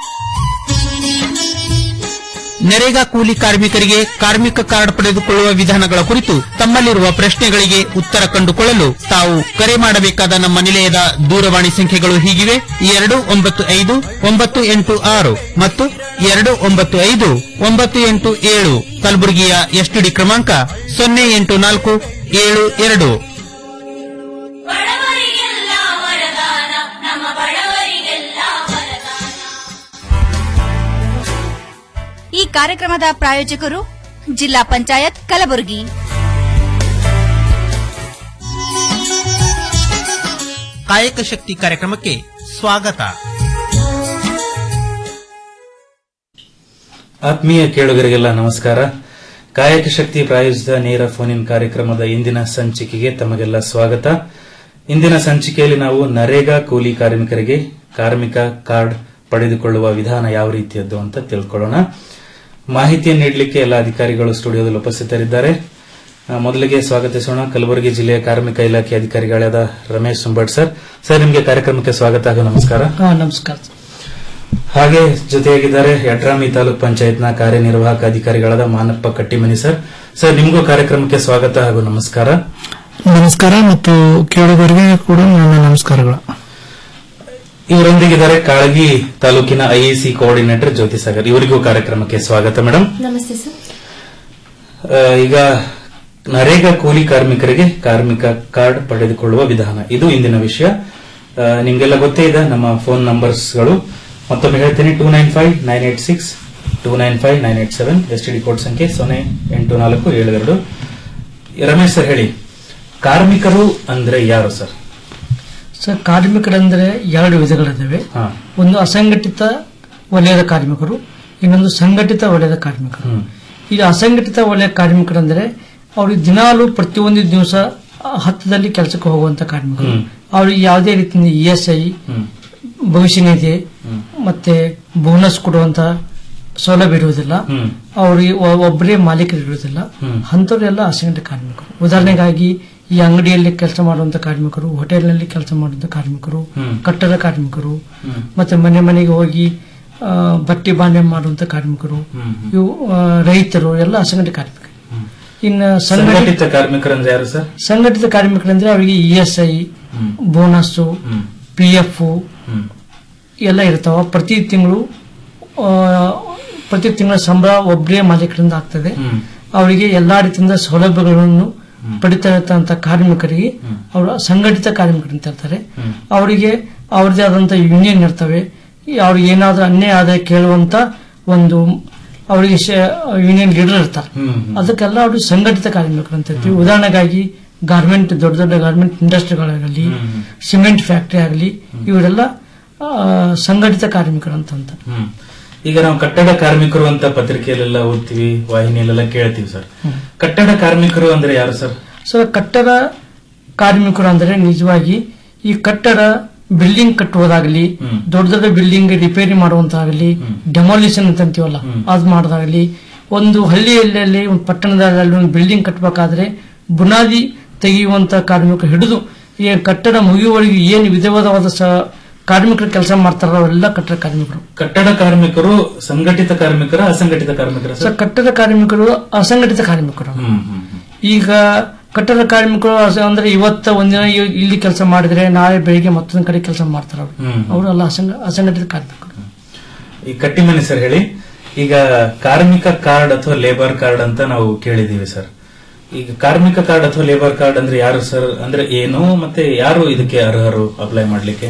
ನರೇಗಾ ಕೂಲಿ ಕಾರ್ಮಿಕರಿಗೆ ಕಾರ್ಮಿಕ ಕಾರ್ಡ್ ಪಡೆದುಕೊಳ್ಳುವ ವಿಧಾನಗಳ ಕುರಿತು ತಮ್ಮಲ್ಲಿರುವ ಪ್ರಶ್ನೆಗಳಿಗೆ ಉತ್ತರ ಕಂಡುಕೊಳ್ಳಲು ತಾವು ಕರೆ ಮಾಡಬೇಕಾದ ನಮ್ಮ ನಿಲಯದ ದೂರವಾಣಿ ಸಂಖ್ಯೆಗಳು ಹೀಗಿವೆ ಎರಡು ಒಂಬತ್ತು ಐದು ಒಂಬತ್ತು ಎಂಟು ಆರು ಮತ್ತು ಎರಡು ಒಂಬತ್ತು ಐದು ಒಂಬತ್ತು ಎಂಟು ಏಳು ಕಲಬುರಗಿಯ ಎಸ್ಟಿಡಿ ಕ್ರಮಾಂಕ ಸೊನ್ನೆ ಎಂಟು ನಾಲ್ಕು ಏಳು ಎರಡು
ಬಡವರಿಗೆಲ್ಲ ವರದಾನ ನಮ್ಮ ಬಡವರಿಗೆಲ್ಲ ವರದಾನ
ಈ ಕಾರ್ಯಕ್ರಮದ ಪ್ರಾಯೋಜಕರು ಜಿಲ್ಲಾ ಪಂಚಾಯತ್ ಕಲಬುರಗಿ
ಕಾಯಕ ಶಕ್ತಿ ಕಾರ್ಯಕ್ರಮಕ್ಕೆ ಸ್ವಾಗತ
ಆತ್ಮೀಯ ಕೇಳುಗರಿಗೆಲ್ಲ ನಮಸ್ಕಾರ ಕಾಯಕ ಶಕ್ತಿ ಪ್ರಾಯೋಜಿತ ನೇರ ಫೋನ್ ಇನ್ ಕಾರ್ಯಕ್ರಮದ ಇಂದಿನ ಸಂಚಿಕೆಗೆ ತಮಗೆಲ್ಲ ಸ್ವಾಗತ ಇಂದಿನ ಸಂಚಿಕೆಯಲ್ಲಿ ನಾವು ನರೇಗಾ ಕೂಲಿ ಕಾರ್ಮಿಕರಿಗೆ ಕಾರ್ಮಿಕ ಕಾರ್ಡ್ ಪಡೆದುಕೊಳ್ಳುವ ವಿಧಾನ ಯಾವ ರೀತಿಯದ್ದು ಅಂತ ತಿಳ್ಕೊಳ್ಳೋಣ ಮಾಹಿತಿಯನ್ನು ನೀಡಲಿಕ್ಕೆ ಎಲ್ಲ ಅಧಿಕಾರಿಗಳು ಸ್ಟುಡಿಯೋದಲ್ಲಿ ಉಪಸ್ಥಿತರಿದ್ದಾರೆ ಆ, ಮೊದಲಿಗೆ ಸ್ವಾಗತಿಸೋಣ ಕಲಬುರಗಿ ಜಿಲ್ಲೆಯ ಕಾರ್ಮಿಕ ಇಲಾಖೆ ಅಧಿಕಾರಿಗಳಾದ ರಮೇಶ್ ಸುಂಬಟ್ ಸರ್ ಸರ್ ನಿಮಗೆ ಕಾರ್ಯಕ್ರಮಕ್ಕೆ ಸ್ವಾಗತ ಹಾಗೂ ನಮಸ್ಕಾರ
ಹಾ ನಮಸ್ಕಾರ
ಹಾಗೆ ಜೊತೆಯಾಗಿದ್ದಾರೆ ಯಡ್ರಾಮಿ ತಾಲೂಕ್ ಪಂಚಾಯತ್ನ ಕಾರ್ಯನಿರ್ವಾಹಕ ಅಧಿಕಾರಿಗಳಾದ ಮಾನಪ್ಪ ಕಟ್ಟಿಮನಿ ಸರ್ ಸರ್ ನಿಮಗೂ ಕಾರ್ಯಕ್ರಮಕ್ಕೆ ಸ್ವಾಗತ ಹಾಗೂ ನಮಸ್ಕಾರ
ನಮಸ್ಕಾರ ಮತ್ತು ಕೇಳುಗರಿಗೆ ಕೂಡ ನನ್ನ ನಮಸ್ಕಾರಗಳು
ಇವರೊಂದಿಗಿದ್ದಾರೆ ಕಾಳಗಿ ತಾಲೂಕಿನ ಐಎಸಿ ಕೋಆರ್ಡಿನೇಟರ್ ಜ್ಯೋತಿ ಸಾಗರ್ ಇವರಿಗೂ ಕಾರ್ಯಕ್ರಮಕ್ಕೆ ಸ್ವಾಗತ ಮೇಡಮ್
ನಮಸ್ತೆ ಸರ್
ಆ, ಈಗ ನರೇಗಾ ಕೂಲಿ ಕಾರ್ಮಿಕರಿಗೆ ಕಾರ್ಮಿಕ ಕಾರ್ಡ್ ಪಡೆದುಕೊಳ್ಳುವ ವಿಧಾನ ಇದು ಇಂದಿನ ವಿಷಯ ಆ, ನಿಮ್ಗೆಲ್ಲ ಗೊತ್ತೇ ಇದೆ ನಮ್ಮ ಫೋನ್ ನಂಬರ್ಸ್ಗಳು ಮತ್ತೊಮ್ಮೆ ಹೇಳ್ತೀನಿ two nine five nine eight six two nine five nine eight seven S T code ಸಂಖ್ಯೆ ಸೊನ್ನೆ ಎಂಟು ನಾಲ್ಕು ಏಳು ಎರಡು ರಮೇಶ್ ಸರ್ ಹೇಳಿ ಕಾರ್ಮಿಕರು ಅಂದ್ರೆ ಯಾರು ಸರ್
ಸರ್ ಕಾರ್ಮಿಕರಂದ್ರೆ ಎರಡು ವಿಧಗಳಿದ್ದಾವೆ
ಹಾ.
ಒಂದು ಅಸಂಘಟಿತ ವಲಯದ ಕಾರ್ಮಿಕರು ಇನ್ನೊಂದು ಸಂಘಟಿತ ವಲಯದ ಕಾರ್ಮಿಕರು ಈಗ ಅಸಂಘಟಿತ ವಲಯ ಕಾರ್ಮಿಕರಂದ್ರೆ ಅವ್ರಿಗೆ ದಿನಾಲು ಪ್ರತಿಯೊಂದು ದಿವಸ ಹತ್ತದಲ್ಲಿ ಕೆಲಸಕ್ಕೆ ಹೋಗುವಂತ ಕಾರ್ಮಿಕರು
ಹ್ಮ್.
ಅವ್ರಿಗೆ ಯಾವುದೇ ರೀತಿಯಿಂದ ಇ ಎಸ್ ಐ ಭವಿಷ್ಯ ನಿಧಿ ಮತ್ತೆ ಬೋನಸ್ ಕೊಡುವಂತ ಸೌಲಭ್ಯ ಇರುವುದಿಲ್ಲ
ಹ್ಮ್.
ಅವ್ರಿಗೆ ಒ- ಒಬ್ಬರೇ ಮಾಲೀಕರು ಇರುವುದಿಲ್ಲ
ಹ್ಮ್.
ಅಂಥವ್ರೆಲ್ಲ ಅಸಂಘಟಿತ ಕಾರ್ಮಿಕರು ಉದಾಹರಣೆಗಾಗಿ ಈ ಅಂಗಡಿಯಲ್ಲಿ ಕೆಲಸ ಮಾಡುವಂತ ಕಾರ್ಮಿಕರು ಹೋಟೆಲ್ನಲ್ಲಿ ಕೆಲಸ ಮಾಡುವಂತ ಕಾರ್ಮಿಕರು
ಹ್ಮ್.
ಕಟ್ಟಡ ಕಾರ್ಮಿಕರು
ಹ್ಮ್.
ಮತ್ತೆ ಮನೆ ಮನೆಗೆ ಹೋಗಿ ಆ, ಬಟ್ಟೆ ಬಾಂಡೆ ಮಾಡುವಂತ ಕಾರ್ಮಿಕರು
ಹ್ಮ್.
ಇವು ಆ, ರೈತರು ಎಲ್ಲ ಅಸಂಘಟಿತ ಕಾರ್ಮಿಕರು ಇನ್ನು ಸಂಘಟಿತ
ಸಂಘಟಿತ ಕಾರ್ಮಿಕರಂದ್ರೆ ಯಾರು ಸರ್
ಸಂಘಟಿತ ಕಾರ್ಮಿಕರಂದ್ರೆ ಅವರಿಗೆ E S I
hmm.
Bonus
hmm.
P F
hmm.
ಎಲ್ಲ ಇರ್ತಾವ ಪ್ರತಿ ತಿಂಗಳು ಪ್ರತಿ ತಿಂಗಳ ಸಂಬಳ ಒಬ್ಬರೇ ಮಾಲೀಕರಿಂದ ಆಗ್ತದೆ
ಹ್ಮ್.
ಅವರಿಗೆ ಎಲ್ಲಾ ರೀತಿಯಿಂದ ಸೌಲಭ್ಯಗಳನ್ನು ಪಡಿತಾ ಇರ್ತಂತ ಕಾರ್ಮಿಕರಿಗೆ ಅವರು ಸಂಘಟಿತ ಕಾರ್ಮಿಕರು ಅಂತ ಇರ್ತಾರೆ
ಹ್ಮ್.
ಅವರಿಗೆ ಅವ್ರದೇ ಆದಂತ ಯೂನಿಯನ್ ಇರ್ತವೆ ಈ ಅವ್ರಿಗೆ ಏನಾದ್ರೂ ಅನ್ಯಾಯ ಆದಾಯ ಕೇಳುವಂತ ಒಂದು ಅವರಿಗೆ ಯೂನಿಯನ್ ಲೀಡರ್ ಇರ್ತಾರೆ
ಹ್ಮ್. ಹ್ಮ್.
ಅದಕ್ಕೆಲ್ಲ ಅವರು ಸಂಘಟಿತ ಕಾರ್ಮಿಕರು ಅಂತ ಇರ್ತೀವಿ ಉದಾಹರಣೆಗಾಗಿ ಗಾರ್ಮೆಂಟ್ ದೊಡ್ಡ ದೊಡ್ಡ ಗಾರ್ಮೆಂಟ್ ಇಂಡಸ್ಟ್ರಿಗಳಾಗಲಿ ಸಿಮೆಂಟ್ ಫ್ಯಾಕ್ಟರಿ ಆಗಲಿ ಇವರೆಲ್ಲ ಆ, ಸಂಘಟಿತ ಕಾರ್ಮಿಕರು ಅಂತಂತ
ಹ್ಮ್. ಈಗ ನಾವು ಕಟ್ಟಡ ಕಾರ್ಮಿಕರು ಅಂತ ಪತ್ರಿಕೆಯಲ್ಲೆಲ್ಲ ಓದ್ತೀವಿ ವಾಹಿನಿಯಲ್ಲೆಲ್ಲ ಕೇಳ್ತೀವಿ ಸರ್ ಕಟ್ಟಡ ಕಾರ್ಮಿಕರು ಅಂದ್ರೆ ಯಾರು ಸರ್
ಸೊ ಕಟ್ಟಡ ಕಾರ್ಮಿಕರು ಅಂದ್ರೆ ನಿಜವಾಗಿ ಈ ಕಟ್ಟಡ ಬಿಲ್ಡಿಂಗ್ ಕಟ್ಟುವುದಾಗಲಿ ದೊಡ್ಡ ದೊಡ್ಡ ಬಿಲ್ಡಿಂಗ್ ರಿಪೇರಿ ಮಾಡುವಂತಾಗಲಿ ಡೆಮಾಲಿಷನ್ ಅಂತ ಅಂತೀವಲ್ಲ ಅದು ಮಾಡೋದಾಗಲಿ ಒಂದು ಹಳ್ಳಿಯಲ್ಲಿ ಒಂದು ಪಟ್ಟಣದಲ್ಲಿ ಒಂದು ಬಿಲ್ಡಿಂಗ್ ಕಟ್ಟಬೇಕಾದ್ರೆ ಬುನಾದಿ ತೆಗೆಯುವಂತ ಕಾರ್ಮಿಕರು ಹಿಡಿದು ಈ ಕಟ್ಟಡ ಮುಗಿಯುವವರೆಗೆ ಏನು ವಿಧವಾದ ಸ- ಕಾರ್ಮಿಕರು ಕೆಲಸ ಮಾಡ್ತಾರೋ ಅವರೆಲ್ಲ ಕಟ್ಟಡ ಕಾರ್ಮಿಕರು
ಕಟ್ಟಡ ಕಾರ್ಮಿಕರು ಸಂಘಟಿತ ಕಾರ್ಮಿಕರ ಅಸಂಘಟಿತ ಕಾರ್ಮಿಕರ
ಸೊ
ಸರ್
ಕಟ್ಟಡ ಕಾರ್ಮಿಕರು ಅಸಂಘಟಿತ ಕಾರ್ಮಿಕರು
ಹ್ಮ್ ಹ್ಮ್
ಈಗ ಕಟ್ಟಡ ಕಾರ್ಮಿಕರು ಅಸ- ಅಂದ್ರೆ ಇವತ್ತ ಒಂದಿನ ಇ- ಇಲ್ಲಿ ಕೆಲಸ ಮಾಡಿದ್ರೆ ನಾಳೆ ಬೆಳಿಗ್ಗೆ ಮತ್ತೊಂದ್ ಕಡೆ ಕೆಲಸ ಮಾಡ್ತಾರೆ ಅವರು
ಹ್ಮ್.
ಅವರು ಎಲ್ಲ ಅಸಂಘ ಅಸಂಘಟಿತ ಕಾರ್ಮಿಕರು
ಈ ಕಟ್ಟಿಮನಿ ಸರ್ ಹೇಳಿ ಈಗ ಕಾರ್ಮಿಕ ಕಾರ್ಡ್ ಅಥವಾ ಲೇಬರ್ ಕಾರ್ಡ್ ಅಂತ ನಾವು ಕೇಳಿದೀವಿ ಸರ್ ಈಗ ಕಾರ್ಮಿಕ ಕಾರ್ಡ್ ಅಥವಾ ಲೇಬರ್ ಕಾರ್ಡ್ ಅಂದ್ರೆ ಯಾರು ಸರ್ ಅಂದ್ರೆ ಏನು ಮತ್ತೆ ಯಾರು ಇದಕ್ಕೆ ಅರ್ಹರು ಅಪ್ಲೈ ಮಾಡ್ಲಿಕ್ಕೆ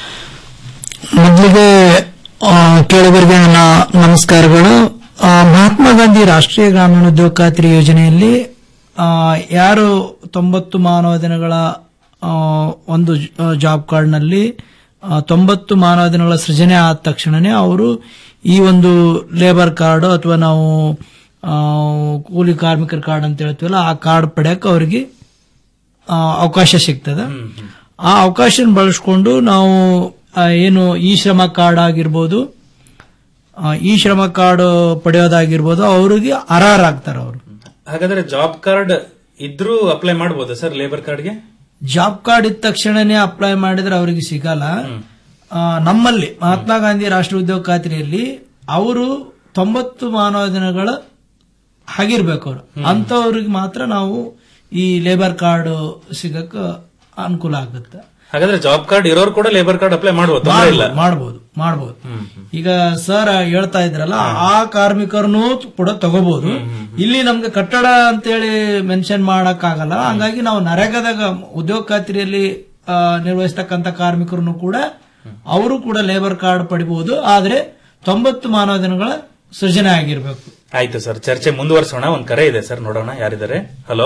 ಮೊದಲಿಗೆ ಕೇಳುಗರಿಗೆ ನನ್ನ ನಮಸ್ಕಾರಗಳು ಆ, ಮಹಾತ್ಮ ಗಾಂಧಿ ರಾಷ್ಟ್ರೀಯ ಗ್ರಾಮೀಣ ಉದ್ಯೋಗ ಖಾತ್ರಿ ಯೋಜನೆಯಲ್ಲಿ ಆ, ಯಾರು ತೊಂಬತ್ತು ಮಾನವ ದಿನಗಳ ಆ, ಒಂದು ಜಾಬ್ ಕಾರ್ಡ್ನಲ್ಲಿ ಆ, ತೊಂಬತ್ತು ಮಾನವ ದಿನಗಳ ಸೃಜನೆ ಆದ ತಕ್ಷಣನೇ ಅವರು ಈ ಒಂದು ಲೇಬರ್ ಕಾರ್ಡ್ ಅಥವಾ ನಾವು ಆ, ಕೂಲಿ ಕಾರ್ಮಿಕರ ಕಾರ್ಡ್ ಅಂತ ಹೇಳ್ತೀವಲ್ಲ ಆ ಕಾರ್ಡ್ ಪಡೆಯಕ್ಕೆ ಅವರಿಗೆ ಆ, ಅವಕಾಶ ಸಿಗ್ತದೆ ಆ ಅವಕಾಶ ಬಳಸ್ಕೊಂಡು ನಾವು ಆ, ಏನು ಈ ಶ್ರಮ ಕಾರ್ಡ್ ಆಗಿರ್ಬೋದು ಆ, ಈ ಶ್ರಮ ಕಾರ್ಡ್ ಪಡೆಯೋದಾಗಿರ್ಬೋದು ಅವರಿಗೆ ಅರ್ಹರಾಗ್ತಾರೆ ಅವರು
ಹಾಗಾದ್ರೆ ಜಾಬ್ ಕಾರ್ಡ್ ಇದ್ರೂ ಅಪ್ಲೈ ಮಾಡಬಹುದು ಸರ್ ಲೇಬರ್ ಕಾರ್ಡ್ಗೆ
ಜಾಬ್ ಕಾರ್ಡ್ ಇದ್ದ ತಕ್ಷಣನೇ ಅಪ್ಲೈ ಮಾಡಿದ್ರೆ ಅವರಿಗೆ ಸಿಗಲ್ಲ ಆ, ನಮ್ಮಲ್ಲಿ ಮಹಾತ್ಮ ಗಾಂಧಿ ರಾಷ್ಟ್ರೀಯ ಉದ್ಯೋಗ ಖಾತ್ರಿಯಲ್ಲಿ ಅವರು ತೊಂಬತ್ತು ಮಾನವ ದಿನಗಳ ಆಗಿರ್ಬೇಕು ಅವರು ಅಂತವ್ರಿಗೆ ಮಾತ್ರ ನಾವು ಈ ಲೇಬರ್ ಕಾರ್ಡ್ ಸಿಗಕ್ ಅನುಕೂಲ ಆಗುತ್ತೆ
ಹಾಗಾದ್ರೆ ಜಾಬ್ ಕಾರ್ಡ್ ಇರೋರು ಕೂಡ ಲೇಬರ್ ಕಾರ್ಡ್ ಅಪ್ಲೈ ಮಾಡಬಹುದು ತೊಂದ್ರೆ ಇಲ್ಲ
ಮಾಡಬಹುದು ಮಾಡಬಹುದು ಈಗ ಸರ್ ಹೇಳ್ತಾ ಇದ್ರಲ್ಲ ಆ ಕಾರ್ಮಿಕರನ್ನು ಕೂಡ ತಗೋಬಹುದು ಇಲ್ಲಿ ನಮ್ಗೆ ಕಟ್ಟಡ ಅಂತೇಳಿ ಮೆನ್ಷನ್ ಮಾಡಕ್ ಆಗಲ್ಲ ಹಂಗಾಗಿ ನಾವು ನರೇಗಾದಾಗ ಉದ್ಯೋಗ ಖಾತ್ರಿಯಲ್ಲಿ ಆ, ನಿರ್ವಹಿಸ್ತಕ್ಕಂಥ ಕಾರ್ಮಿಕರನ್ನು ಕೂಡ ಅವರು ಕೂಡ ಲೇಬರ್ ಕಾರ್ಡ್ ಪಡಿಬಹುದು ಆದ್ರೆ ತೊಂಬತ್ತು ಮಾನವ ದಿನಗಳ ಸೃಜನೆ ಆಗಿರ್ಬೇಕು
ಆಯ್ತು ಸರ್ ಚರ್ಚೆ ಮುಂದುವರಿಸೋಣ ಒಂದ್ ಕರೆ ಇದೆ ಸರ್ ನೋಡೋಣ ಯಾರಿದ್ದಾರೆ ಹಲೋ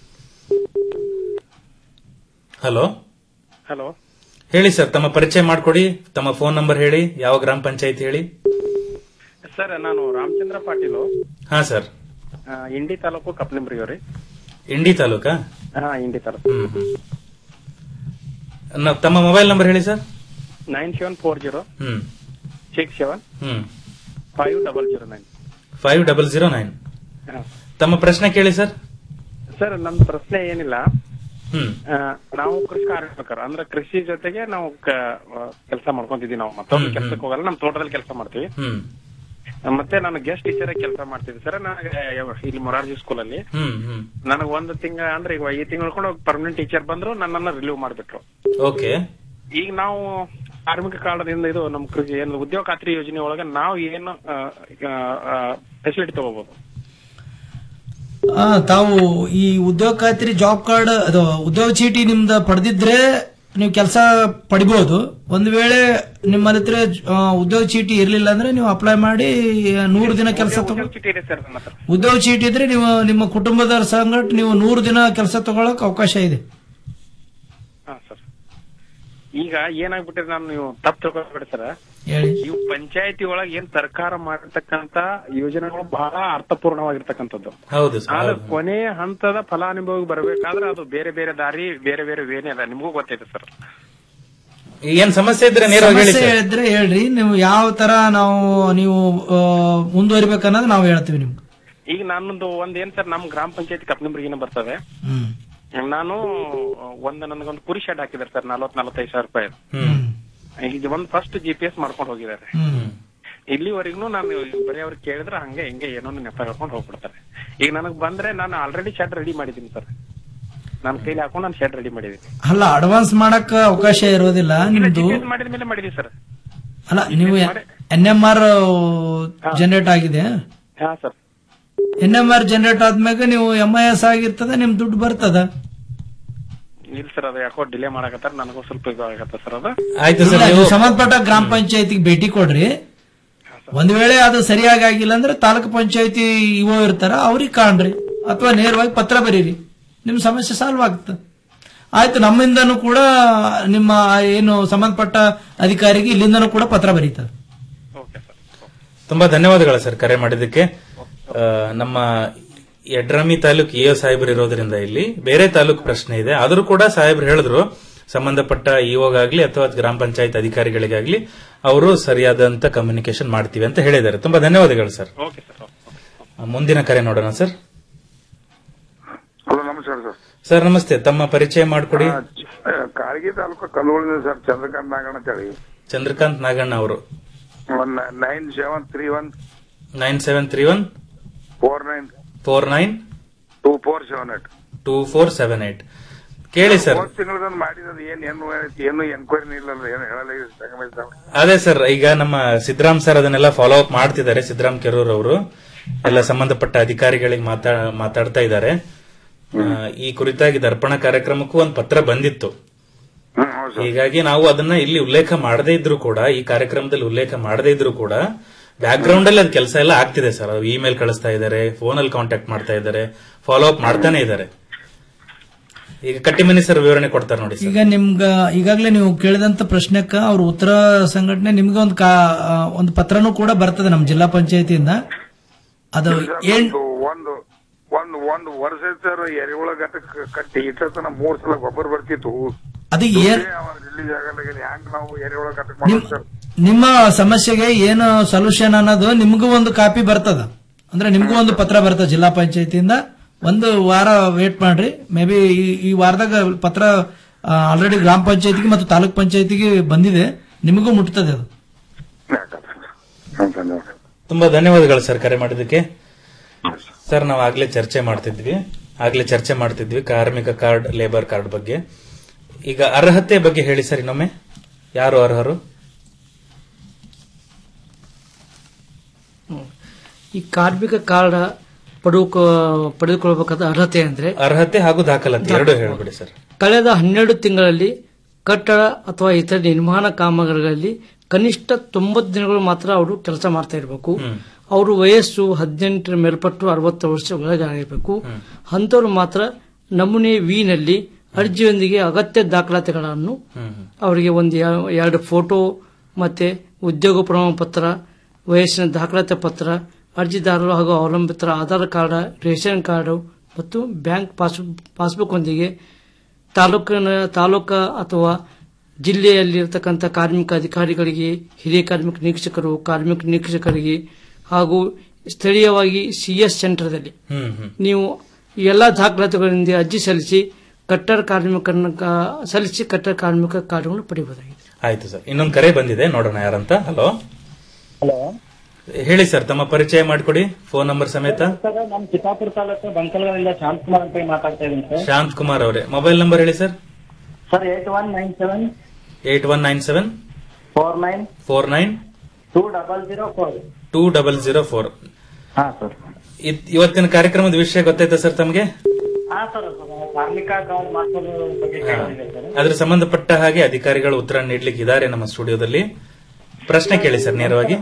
ಹಲೋ
ಹಲೋ
ಹೇಳಿ ಸರ್ ತಮ್ಮ ಪರಿಚಯ ಮಾಡ್ಕೊಡಿ ತಮ್ಮ ಫೋನ್ ನಂಬರ್ ಹೇಳಿ ಯಾವ ಗ್ರಾಮ ಪಂಚಾಯತ್ ಹೇಳಿ
ಸರ್ ನಾನು ರಾಮಚಂದ್ರ ಪಾಟೀಲು
ಹಾ ಸರ್
ಆ, ಇಂಡಿ ತಾಲೂಕು ಕಪ್ಲಿಂಬ್ರಿಯವ್ರಿ
ಇಂಡಿ ತಾಲೂಕಾ
ಹಾ ಇಂಡಿ ತಾಲೂಕು
ಹ್ಮ್ ಹ್ಮ್. ನ- ತಮ್ಮ ಮೊಬೈಲ್ ನಂಬರ್ ಹೇಳಿ sir
nine seven four zero
hmm
six seven
hmm
five double zero nine
five double zero nine ತಮ್ಮ ಪ್ರಶ್ನೆ ಕೇಳಿ ಸರ್
ಸರ್ ನಮ್ ಪ್ರಶ್ನೆ ಏನಿಲ್ಲ
ಹ್ಮ್
ಆ, ನಾವು ಕೃಷಿ ಕಾರ್ಮಿಕರು ಅಂದ್ರೆ ಕೃಷಿ ಜೊತೆಗೆ ನಾವು ಕೆಲಸ ಮಾಡ್ಕೊಂತಿದೀವಿ ನಾವು ಮತ್ತೊಂದು
ಹ್ಮ್,
ಕೆಲ್ಸಕ್ಕೆ ಹೋಗಲ್ಲ ನಮ್ ತೋಟದಲ್ಲಿ ಕೆಲಸ ಮಾಡ್ತೀವಿ
ಹ್ಮ್
ಮತ್ತೆ ನಾನು ಗೆಸ್ಟ್ ಟೀಚರ್ ಕೆಲಸ ಮಾಡ್ತಿದ್ದೆ ಸರ್ ನನಗೆ ಇಲ್ಲಿ ಮೊರಾರ್ಜಿ ಸ್ಕೂಲ್ ಅಲ್ಲಿ
ಹ್ಮ್ ಹ್ಮ್
ನನಗೆ ಒಂದು ತಿಂಗ ಅಂದ್ರೆ ಈಗ ಈ ತಿಂಗಳು ಕೂಡ ಪರ್ಮನೆಂಟ್ ಟೀಚರ್ ಬಂದ್ರು ನನ್ನನ್ನ ರಿಲೀವ್ ಮಾಡ್ಬಿಟ್ರು
ಓಕೆ
ಈಗ ನಾವು ಕಾರ್ಮಿಕ ಕಾರಣದಿಂದ ಇದು ನಮ್ ಕೃಷಿ ಏನು ಉದ್ಯೋಗ ಖಾತ್ರಿ ಯೋಜನೆ ಒಳಗ ನಾವು ಏನು ಫೆಸಿಲಿಟಿ ತಗೋಬಹುದು
ಆ, ತಾವು ಈ ಉದ್ಯೋಗ ಖಾತ್ರಿ ಜಾಬ್ ಕಾರ್ಡ್ ಅದು ಉದ್ಯೋಗ ಚೀಟಿ ನಿಮ್ದು ಪಡೆದಿದ್ರೆ ನೀವು ಕೆಲಸ ಪಡಿಬಹುದು ಒಂದು ವೇಳೆ ನಿಮ್ಮ ಹತ್ರ ಆ, ಉದ್ಯೋಗ ಚೀಟಿ ಇರ್ಲಿಲ್ಲ ಅಂದ್ರೆ ನೀವು ಅಪ್ಲೈ ಮಾಡಿ ನೂರು ದಿನ ಕೆಲಸ ತಗೋ
ಚೀಟಿ ಇದೆ ಸರ್ ನನ್ನ ಹತ್ರ
ಉದ್ಯೋಗ ಚೀಟಿ ಇದ್ರೆ ನೀವು ನಿಮ್ಮ ಕುಟುಂಬದವರ ಸಂಗಟ ನೀವು ನೂರು ದಿನ ಕೆಲಸ ತಗೊಳಕ್ ಅವಕಾಶ ಇದೆ
ಹಾ ಸರ್ ಈಗ ಏನಾಗ್ಬಿಟ್ಟಿದೆ ನಾನು ನೀವು ತಪ್ಪು ತಿಳ್ಕೊಬೇಡಿ ಸರ್
ಹೇಳಿ
ಇವು ಪಂಚಾಯತಿ ಒಳಗೆ ಏನ್ ಸರ್ಕಾರ ಮಾಡಿರ್ತಕ್ಕಂತ ಯೋಜನೆಗಳು ಬಹಳ ಅರ್ಥಪೂರ್ಣವಾಗಿರ್ತಕ್ಕಂಥದ್ದು
ಹೌದು ಸರ್
ಆದ್ರೆ ಕೊನೆ ಹಂತದ ಫಲಾನುಭವಿಗೆ ಬರ್ಬೇಕಾದ್ರೆ ಅದು ಬೇರೆ ಬೇರೆ ದಾರಿ ಬೇರೆ ಬೇರೆ ವೇನೆ ಅದ ನಿಮಗೂ ಗೊತ್ತೈತೆ ಸರ್
ಏನ್ ಸಮಸ್ಯೆ ಇದ್ರೆ ನೇರವಾಗಿ ಹೇಳಿ
ಸಮಸ್ಯೆ
ಸರ್
ಇದ್ರೆ ಹೇಳ್ರಿ ನೀವು ಯಾವ ತರ ನಾವು ನೀವು ಆ, ಮುಂದುವರಿಬೇಕನ್ನೋದು ನಾವು ಹೇಳ್ತೀವಿ ನಿಮ್ಗೆ
ಈಗ ನಾನೊಂದು ಒಂದ್ ಏನ್ ಸರ್ ನಮ್ ಗ್ರಾಮ ಪಂಚಾಯತಿ ಕಪ್ನಿಂಬ್ರಿಗಿನ ಬರ್ತದೆ
ಹ್ಮ್
ನಾನು ಒಂದ್ ನನಗೊಂದು ಕುರಿ ಶೆಡ್ ಹಾಕಿದಾರೆ ಸರ್ ನಲ್ವತ್ ನಲವತ್ತೈದು ಸಾವಿರ ರೂಪಾಯಿ ಈಗ ಒಂದ್ ಫಸ್ಟ್ ಜಿ ಪಿ ಎಸ್ ಮಾಡ್ಕೊಂಡು ಹೋಗಿದ್ದಾರೆ
ಹ್ಮ್
ಇಲ್ಲಿವರೆಗೂ ನಾನು ಬರೀ ಅವ್ರಿಗೆ ಕೇಳಿದ್ರೆ ಹಂಗೆ ಹಿಂಗೆ ಏನೋ ನೆಪ ಹೇಳ್ಕೊಂಡು ಹೋಗ್ಬಿಡ್ತಾರೆ ಈಗ ನನಗ್ ಬಂದ್ರೆ ನಾನು ಆಲ್ರೆಡಿ ಶೆಡ್ ರೆಡಿ ಮಾಡಿದ್ದೀನಿ ಸರ್ ನನ್ನ ಕೈಲಿ ಹಾಕೊಂಡು ನಾನು ಶೆಡ್ ರೆಡಿ ಮಾಡಿದ್ದೀನಿ
ಅಲ್ಲ ಅಡ್ವಾನ್ಸ್ ಮಾಡಕ್ ಅವಕಾಶ ಇರೋದಿಲ್ಲ ನಿಮ್ದು
ಮಾಡಿದ ಮೇಲೆ ಮಾಡಿದೀವಿ ಸರ್
ಅಲ್ಲ ನೀವು ಎನ್ ಎಂ ಆರ್ ಜನರೇಟ್ ಆಗಿದೆ
ಹಾ sir
N M R generate ಆದ್ಮ್ಯಾಗ ನೀವು ಎಂ ಐ ಎಸ್ ಆಗಿರ್ತದ ನಿಮ್ ದುಡ್ಡು ಬರ್ತದ
ಇಲ್ಲ ಸರ್ ಅದು ಯಾಕೋ ಡಿಲೇ ಮಾಡಕತ್ತಾರ ನನಗೂ ಸ್ವಲ್ಪ ಇದು ಆಗತ್ತ ಸರ್ ಅದು
ಆಯ್ತು
ಇಲ್ಲ, ನೀವು ಸಂಬಂಧಪಟ್ಟ ಗ್ರಾಮ ಪಂಚಾಯತಿಗೆ ಭೇಟಿ ಕೊಡ್ರಿ ಒಂದ್ ವೇಳೆ ಅದು ಸರಿಯಾಗಿ ಆಗಿಲ್ಲ ಅಂದ್ರೆ ತಾಲೂಕು ಪಂಚಾಯತಿ ಇಒ ಇರ್ತಾರ ಅವ್ರಿಗೆ ಕಾಣ್ರಿ ಅಥವಾ ನೇರವಾಗಿ ಪತ್ರ ಬರೀರಿ ನಿಮ್ ಸಮಸ್ಯೆ ಸಾಲ್ವ್ ಆಗುತ್ತೆ ಆಯ್ತು ನಮ್ಮಿಂದನೂ ಕೂಡ ನಿಮ್ಮ ಏನು ಸಂಬಂಧಪಟ್ಟ ಅಧಿಕಾರಿಗೆ ಇಲ್ಲಿಂದನೂ ಕೂಡ ಪತ್ರ ಬರೀತಾರೆ
ತುಂಬಾ ಧನ್ಯವಾದಗಳು ಸರ್ ಕರೆ ಮಾಡಿದ್ದಕ್ಕೆ ಆ, ನಮ್ಮ ಯಡ್ರಾಮಿ ತಾಲೂಕ್ ಎ ಸಾಹೇಬ್ರು ಇರೋದ್ರಿಂದ ಇಲ್ಲಿ ಬೇರೆ ತಾಲೂಕ್ ಪ್ರಶ್ನೆ ಇದೆ ಆದರೂ ಕೂಡ ಸಾಹೇಬ್ರು ಹೇಳಿದ್ರು ಸಂಬಂಧಪಟ್ಟ ಇಒಗಾಗ್ಲಿ ಅಥವಾ ಗ್ರಾಮ ಪಂಚಾಯತ್ ಅಧಿಕಾರಿಗಳಿಗಾಗ್ಲಿ ಅವರು ಸರಿಯಾದಂತ ಕಮ್ಯುನಿಕೇಶನ್ ಮಾಡ್ತೀವಿ ಅಂತ ಹೇಳಿದ್ದಾರೆ ತುಂಬಾ ಧನ್ಯವಾದಗಳು ಸರ್
ಓಕೆ ಸರ್
ಆ, ಮುಂದಿನ ಕರೆ ನೋಡೋಣ ಸರ್
ಹಲೋ ನಮಸ್ಕಾರ ಸರ್
ಸರ್ ನಮಸ್ತೆ ತಮ್ಮ ಪರಿಚಯ ಮಾಡಿಕೊಡಿ
ಕಾಳಗಿ ತಾಲೂಕು ಕಲ್ಲೂಳಿನ ಸರ್ ಚಂದ್ರಕಾಂತ್ ನಾಗಣ್ಣ ಅಂತ ಹೇಳಿ
ಚಂದ್ರಕಾಂತ್ ನಾಗಣ್ಣ ಅವರು
one nine seven three one
nine seven three one
four nine
four nine
two four seven eight
two four seven eight ಕೇಳಿ ಸರ್
ಮೂವತ್ತು ತಿಂಗಳದೊಂದು ಮಾಡಿರೋದು ಏನ್ ಏನು ಏನು ಎನ್ಕ್ವೈರಿ ಇಲ್ಲ ಏನು ಹೇಳಲ್ಲ ಇದು ಸಂಗಮೇಶ್ ಸ್ವಾಮಿ.
ಅದೇ ಸರ್ ಈಗ ನಮ್ಮ ಸಿದ್ದರಾಮ್ ಸರ್ ಅದನ್ನೆಲ್ಲ ಫಾಲೋ ಅಪ್ ಮಾಡ್ತಿದ್ದಾರೆ ಸಿದ್ದರಾಮ್ ಕೆರೂರ್ ಅವರು ಎಲ್ಲ ಸಂಬಂಧಪಟ್ಟ ಅಧಿಕಾರಿಗಳಿಗೆ ಮಾತಾ ಮಾತಾಡ್ತಾ ಇದ್ದಾರೆ ಆ, ಈ ಕುರಿತಾಗಿ ದರ್ಪಣ ಕಾರ್ಯಕ್ರಮಕ್ಕೂ ಒಂದು ಪತ್ರ ಬಂದಿತ್ತು ಹೀಗಾಗಿ ನಾವು ಅದನ್ನ ಇಲ್ಲಿ ಉಲ್ಲೇಖ ಮಾಡದೇ ಇದ್ರು ಕೂಡ ಈ ಕಾರ್ಯಕ್ರಮದಲ್ಲಿ ಉಲ್ಲೇಖ ಮಾಡದೇ ಇದ್ರು ಕೂಡ ಬ್ಯಾಕ್ ಗ್ರೌಂಡ್ ಅಲ್ಲಿ ಅದು ಕೆಲಸ ಎಲ್ಲ ಆಗ್ತಿದೆ ಸರ್ ಅವ್ರು ಇಮೇಲ್ ಕಳಿಸ್ತಾ ಇದ್ದಾರೆ ಫೋನ್ ಅಲ್ಲಿ ಕಾಂಟ್ಯಾಕ್ಟ್ ಮಾಡ್ತಾ ಇದ್ದಾರೆ ಫಾಲೋ ಅಪ್ ಮಾಡ್ತಾನೆ ಇದ್ದಾರೆ ಈಗ ಕಟ್ಟಿಮನಿ ಸರ್ ವಿವರಣೆ ಕೊಡ್ತಾರೆ ನೋಡಿ ಸರ್
ಈಗ ನಿಮ್ಗ ಈಗಾಗಲೇ ನೀವು ಕೇಳಿದಂತ ಪ್ರಶ್ನೆಕ್ಕ ಅವ್ರ ಉತ್ತರ ಸಂಘಟನೆ ನಿಮ್ಗೆ ಒಂದು ಕಾ ಆ, ಒಂದು ಪತ್ರನೂ ಕೂಡ ಬರ್ತದೆ ನಮ್ಮ ಜಿಲ್ಲಾ ಪಂಚಾಯತಿಯಿಂದ ಅದು ಏನ್
ಒಂದು ಒಂದು ಒಂದು ಒಂದು ವರ್ಷ ಸರ್ ಎರೆಹುಳ ಘಟಕ ಕಟ್ಟಿ ಇಟ್ಟತನ ಮೂರ್ ಸಲ ಗೊಬ್ಬರ ಬರ್ತಿತ್ತು
ಅದು ಏನ್
ರಿಲೀಸ್ ಆಗಲ್ಲ ಹ್ಯಾಂಗ್ ನಾವು ಎರೆಹುಳ ಘಟಕ ಮಾಡೋದು ಸರ್
ನಿಮ್ಮ ಸಮಸ್ಯೆಗೆ ಏನು ಸೊಲ್ಯೂಷನ್ ಅನ್ನೋದು ನಿಮಗೂ ಒಂದು ಕಾಪಿ ಬರ್ತದ ಅಂದ್ರೆ ನಿಮಗೂ ಒಂದು ಪತ್ರ ಬರ್ತದೆ ಜಿಲ್ಲಾ ಪಂಚಾಯತಿಯಿಂದ ಒಂದು ವಾರ ವೇಟ್ ಮಾಡ್ರಿ ಮೇ ಬಿ ಈ ವಾರದಾಗ ಪತ್ರ ಆಲ್ರೆಡಿ ಗ್ರಾಮ ಪಂಚಾಯತಿಗೆ ಮತ್ತು ತಾಲೂಕ್ ಪಂಚಾಯತಿಗೆ ಬಂದಿದೆ ನಿಮಗೂ ಮುಟ್ತದೆ ಅದು
ತುಂಬಾ ಧನ್ಯವಾದಗಳು ಸರ್ ಕರೆ ಮಾಡಿದ್ದಕ್ಕೆ ಸರ್ ನಾವು ಆಗ್ಲೇ ಚರ್ಚೆ ಮಾಡ್ತಿದ್ವಿ ಆಗ್ಲೇ ಚರ್ಚೆ ಮಾಡ್ತಿದ್ವಿ ಕಾರ್ಮಿಕ ಕಾರ್ಡ್ ಲೇಬರ್ ಕಾರ್ಡ್ ಬಗ್ಗೆ ಈಗ ಅರ್ಹತೆ ಬಗ್ಗೆ ಹೇಳಿ ಸರ್ ಇನ್ನೊಮ್ಮೆ ಯಾರು ಅರ್ಹರು
ಈ ಕಾರ್ಮಿಕ ಕಾರ್ಡ್ ಪಡೆದುಕೊ ಪಡೆದುಕೊಳ್ಳಬೇಕಾದ ಅರ್ಹತೆ ಅಂದ್ರೆ
ಅರ್ಹತೆ ಹಾಗೂ ದಾಖಲಾತಿ ಎರಡು ಹೇಳ್ಬಿಡಿ ಸರ್
ಕಳೆದ ಹನ್ನೆರಡು ತಿಂಗಳಲ್ಲಿ ಕಟ್ಟಡ ಅಥವಾ ಇತರ ನಿರ್ಮಾಣ ಕಾಮಗಾರಿಗಳಲ್ಲಿ ಕನಿಷ್ಠ ತೊಂಬತ್ತು ದಿನಗಳು ಮಾತ್ರ ಅವರು ಕೆಲಸ ಮಾಡ್ತಾ ಇರಬೇಕು ಅವರು ವಯಸ್ಸು ಹದಿನೆಂಟರ ಮೇಲ್ಪಟ್ಟು ಅರವತ್ತು ವರ್ಷ ಒಳಗಾಗಿರಬೇಕು ಅಂತವರು ಮಾತ್ರ ನಮೂನೆ ವಿ ನಲ್ಲಿ ಅರ್ಜಿಯೊಂದಿಗೆ ಅಗತ್ಯ ದಾಖಲಾತಿಗಳನ್ನು ಅವರಿಗೆ ಒಂದು ಎ- ಎರಡು ಫೋಟೋ ಮತ್ತೆ ಉದ್ಯೋಗ ಪ್ರಮಾಣ ಪತ್ರ ವಯಸ್ಸಿನ ದಾಖಲಾತಿ ಪತ್ರ ಅರ್ಜಿದಾರರು ಹಾಗೂ ಅವಲಂಬಿತರ ಆಧಾರ್ ಕಾರ್ಡ್ ರೇಷನ್ ಕಾರ್ಡ್ ಮತ್ತು ಬ್ಯಾಂಕ್ ಪಾಸ್ ಪಾಸ್ಬುಕ್ ಒಂದಿಗೆ ತಾಲೂಕಿನ ತಾಲೂಕು ಅಥವಾ ಜಿಲ್ಲೆಯಲ್ಲಿರ್ತಕ್ಕಂಥ ಕಾರ್ಮಿಕ ಅಧಿಕಾರಿಗಳಿಗೆ ಹಿರಿಯ ಕಾರ್ಮಿಕ ನಿರೀಕ್ಷಕರು ಕಾರ್ಮಿಕ ನಿರೀಕ್ಷಕರಿಗೆ ಹಾಗೂ ಸ್ಥಳೀಯವಾಗಿ ಸಿಎಸ್ ಸೆಂಟರ್ದಲ್ಲಿ
ಹ್ಮ್ ಹ್ಮ್
ನೀವು ಈ ಎಲ್ಲಾ ದಾಖಲಾತಿಗಳಿಂದ ಅರ್ಜಿ ಸಲ್ಲಿಸಿ ಕಟ್ಟಡ ಕಾರ್ಮಿಕರನ್ನ ಕಾ- ಸಲ್ಲಿಸಿ ಕಟ್ಟಡ ಕಾರ್ಮಿಕ ಕಾರ್ಡ್ಗಳನ್ನು ಪಡೆಯಬಹುದಾಗಿದೆ
ಆಯ್ತು ಸರ್ ಇನ್ನೊಂದು ಕರೆ ಬಂದಿದೆ ನೋಡೋಣ ಯಾರಂತ ಹಲೋ
ಹಲೋ
ಹೇಳಿ ಸರ್ ತಮ್ಮ ಪರಿಚಯ ಮಾಡಿಕೊಡಿ ಫೋನ್ ನಂಬರ್ ಸಮೇತ
ಸರ್ ನಾನು ಚಿತ್ತಾಪುರ ತಾಲೂಕು ಬಂಕಲ್ಗಳಿಂದ ಶಾಂತಕುಮಾರ್ ಅಂತ ಹೇಳಿ ಮಾತಾಡ್ತಾ ಇದ್ದೀನಿ ಸರ್
ಶಾಂತ್ ಕುಮಾರ್ ಅವರೇ ಮೊಬೈಲ್ ನಂಬರ್ ಹೇಳಿ sir
sir eight one nine seven
eight one nine seven
four nine
four nine
two double zero four
two double zero four
ಹಾ ಸರ್
ಇವತ್ತಿನ ಕಾರ್ಯಕ್ರಮದ ವಿಷಯ ಗೊತ್ತಾಯ್ತಾ ಸರ್ ತಮಗೆ
ಹಾ ಸರ್ ಕಾರ್ಮಿಕ ಕಾರ್ಡ್ ಮಾಡ್ಸೋದ್ರ ಬಗ್ಗೆ ಕೇಳಿದೆ ಸರ್
ಅದ್ರ ಸಂಬಂಧಪಟ್ಟ ಹಾಗೆ ಅಧಿಕಾರಿಗಳು ಉತ್ತರ ನೀಡ್ಲಿಕ್ಕೆ ಇದ್ದಾರೆ ನಮ್ಮ ಸ್ಟುಡಿಯೋದಲ್ಲಿ ಪ್ರಶ್ನೆ ಕೇಳಿ ಸರ್ ನೇರವಾಗಿ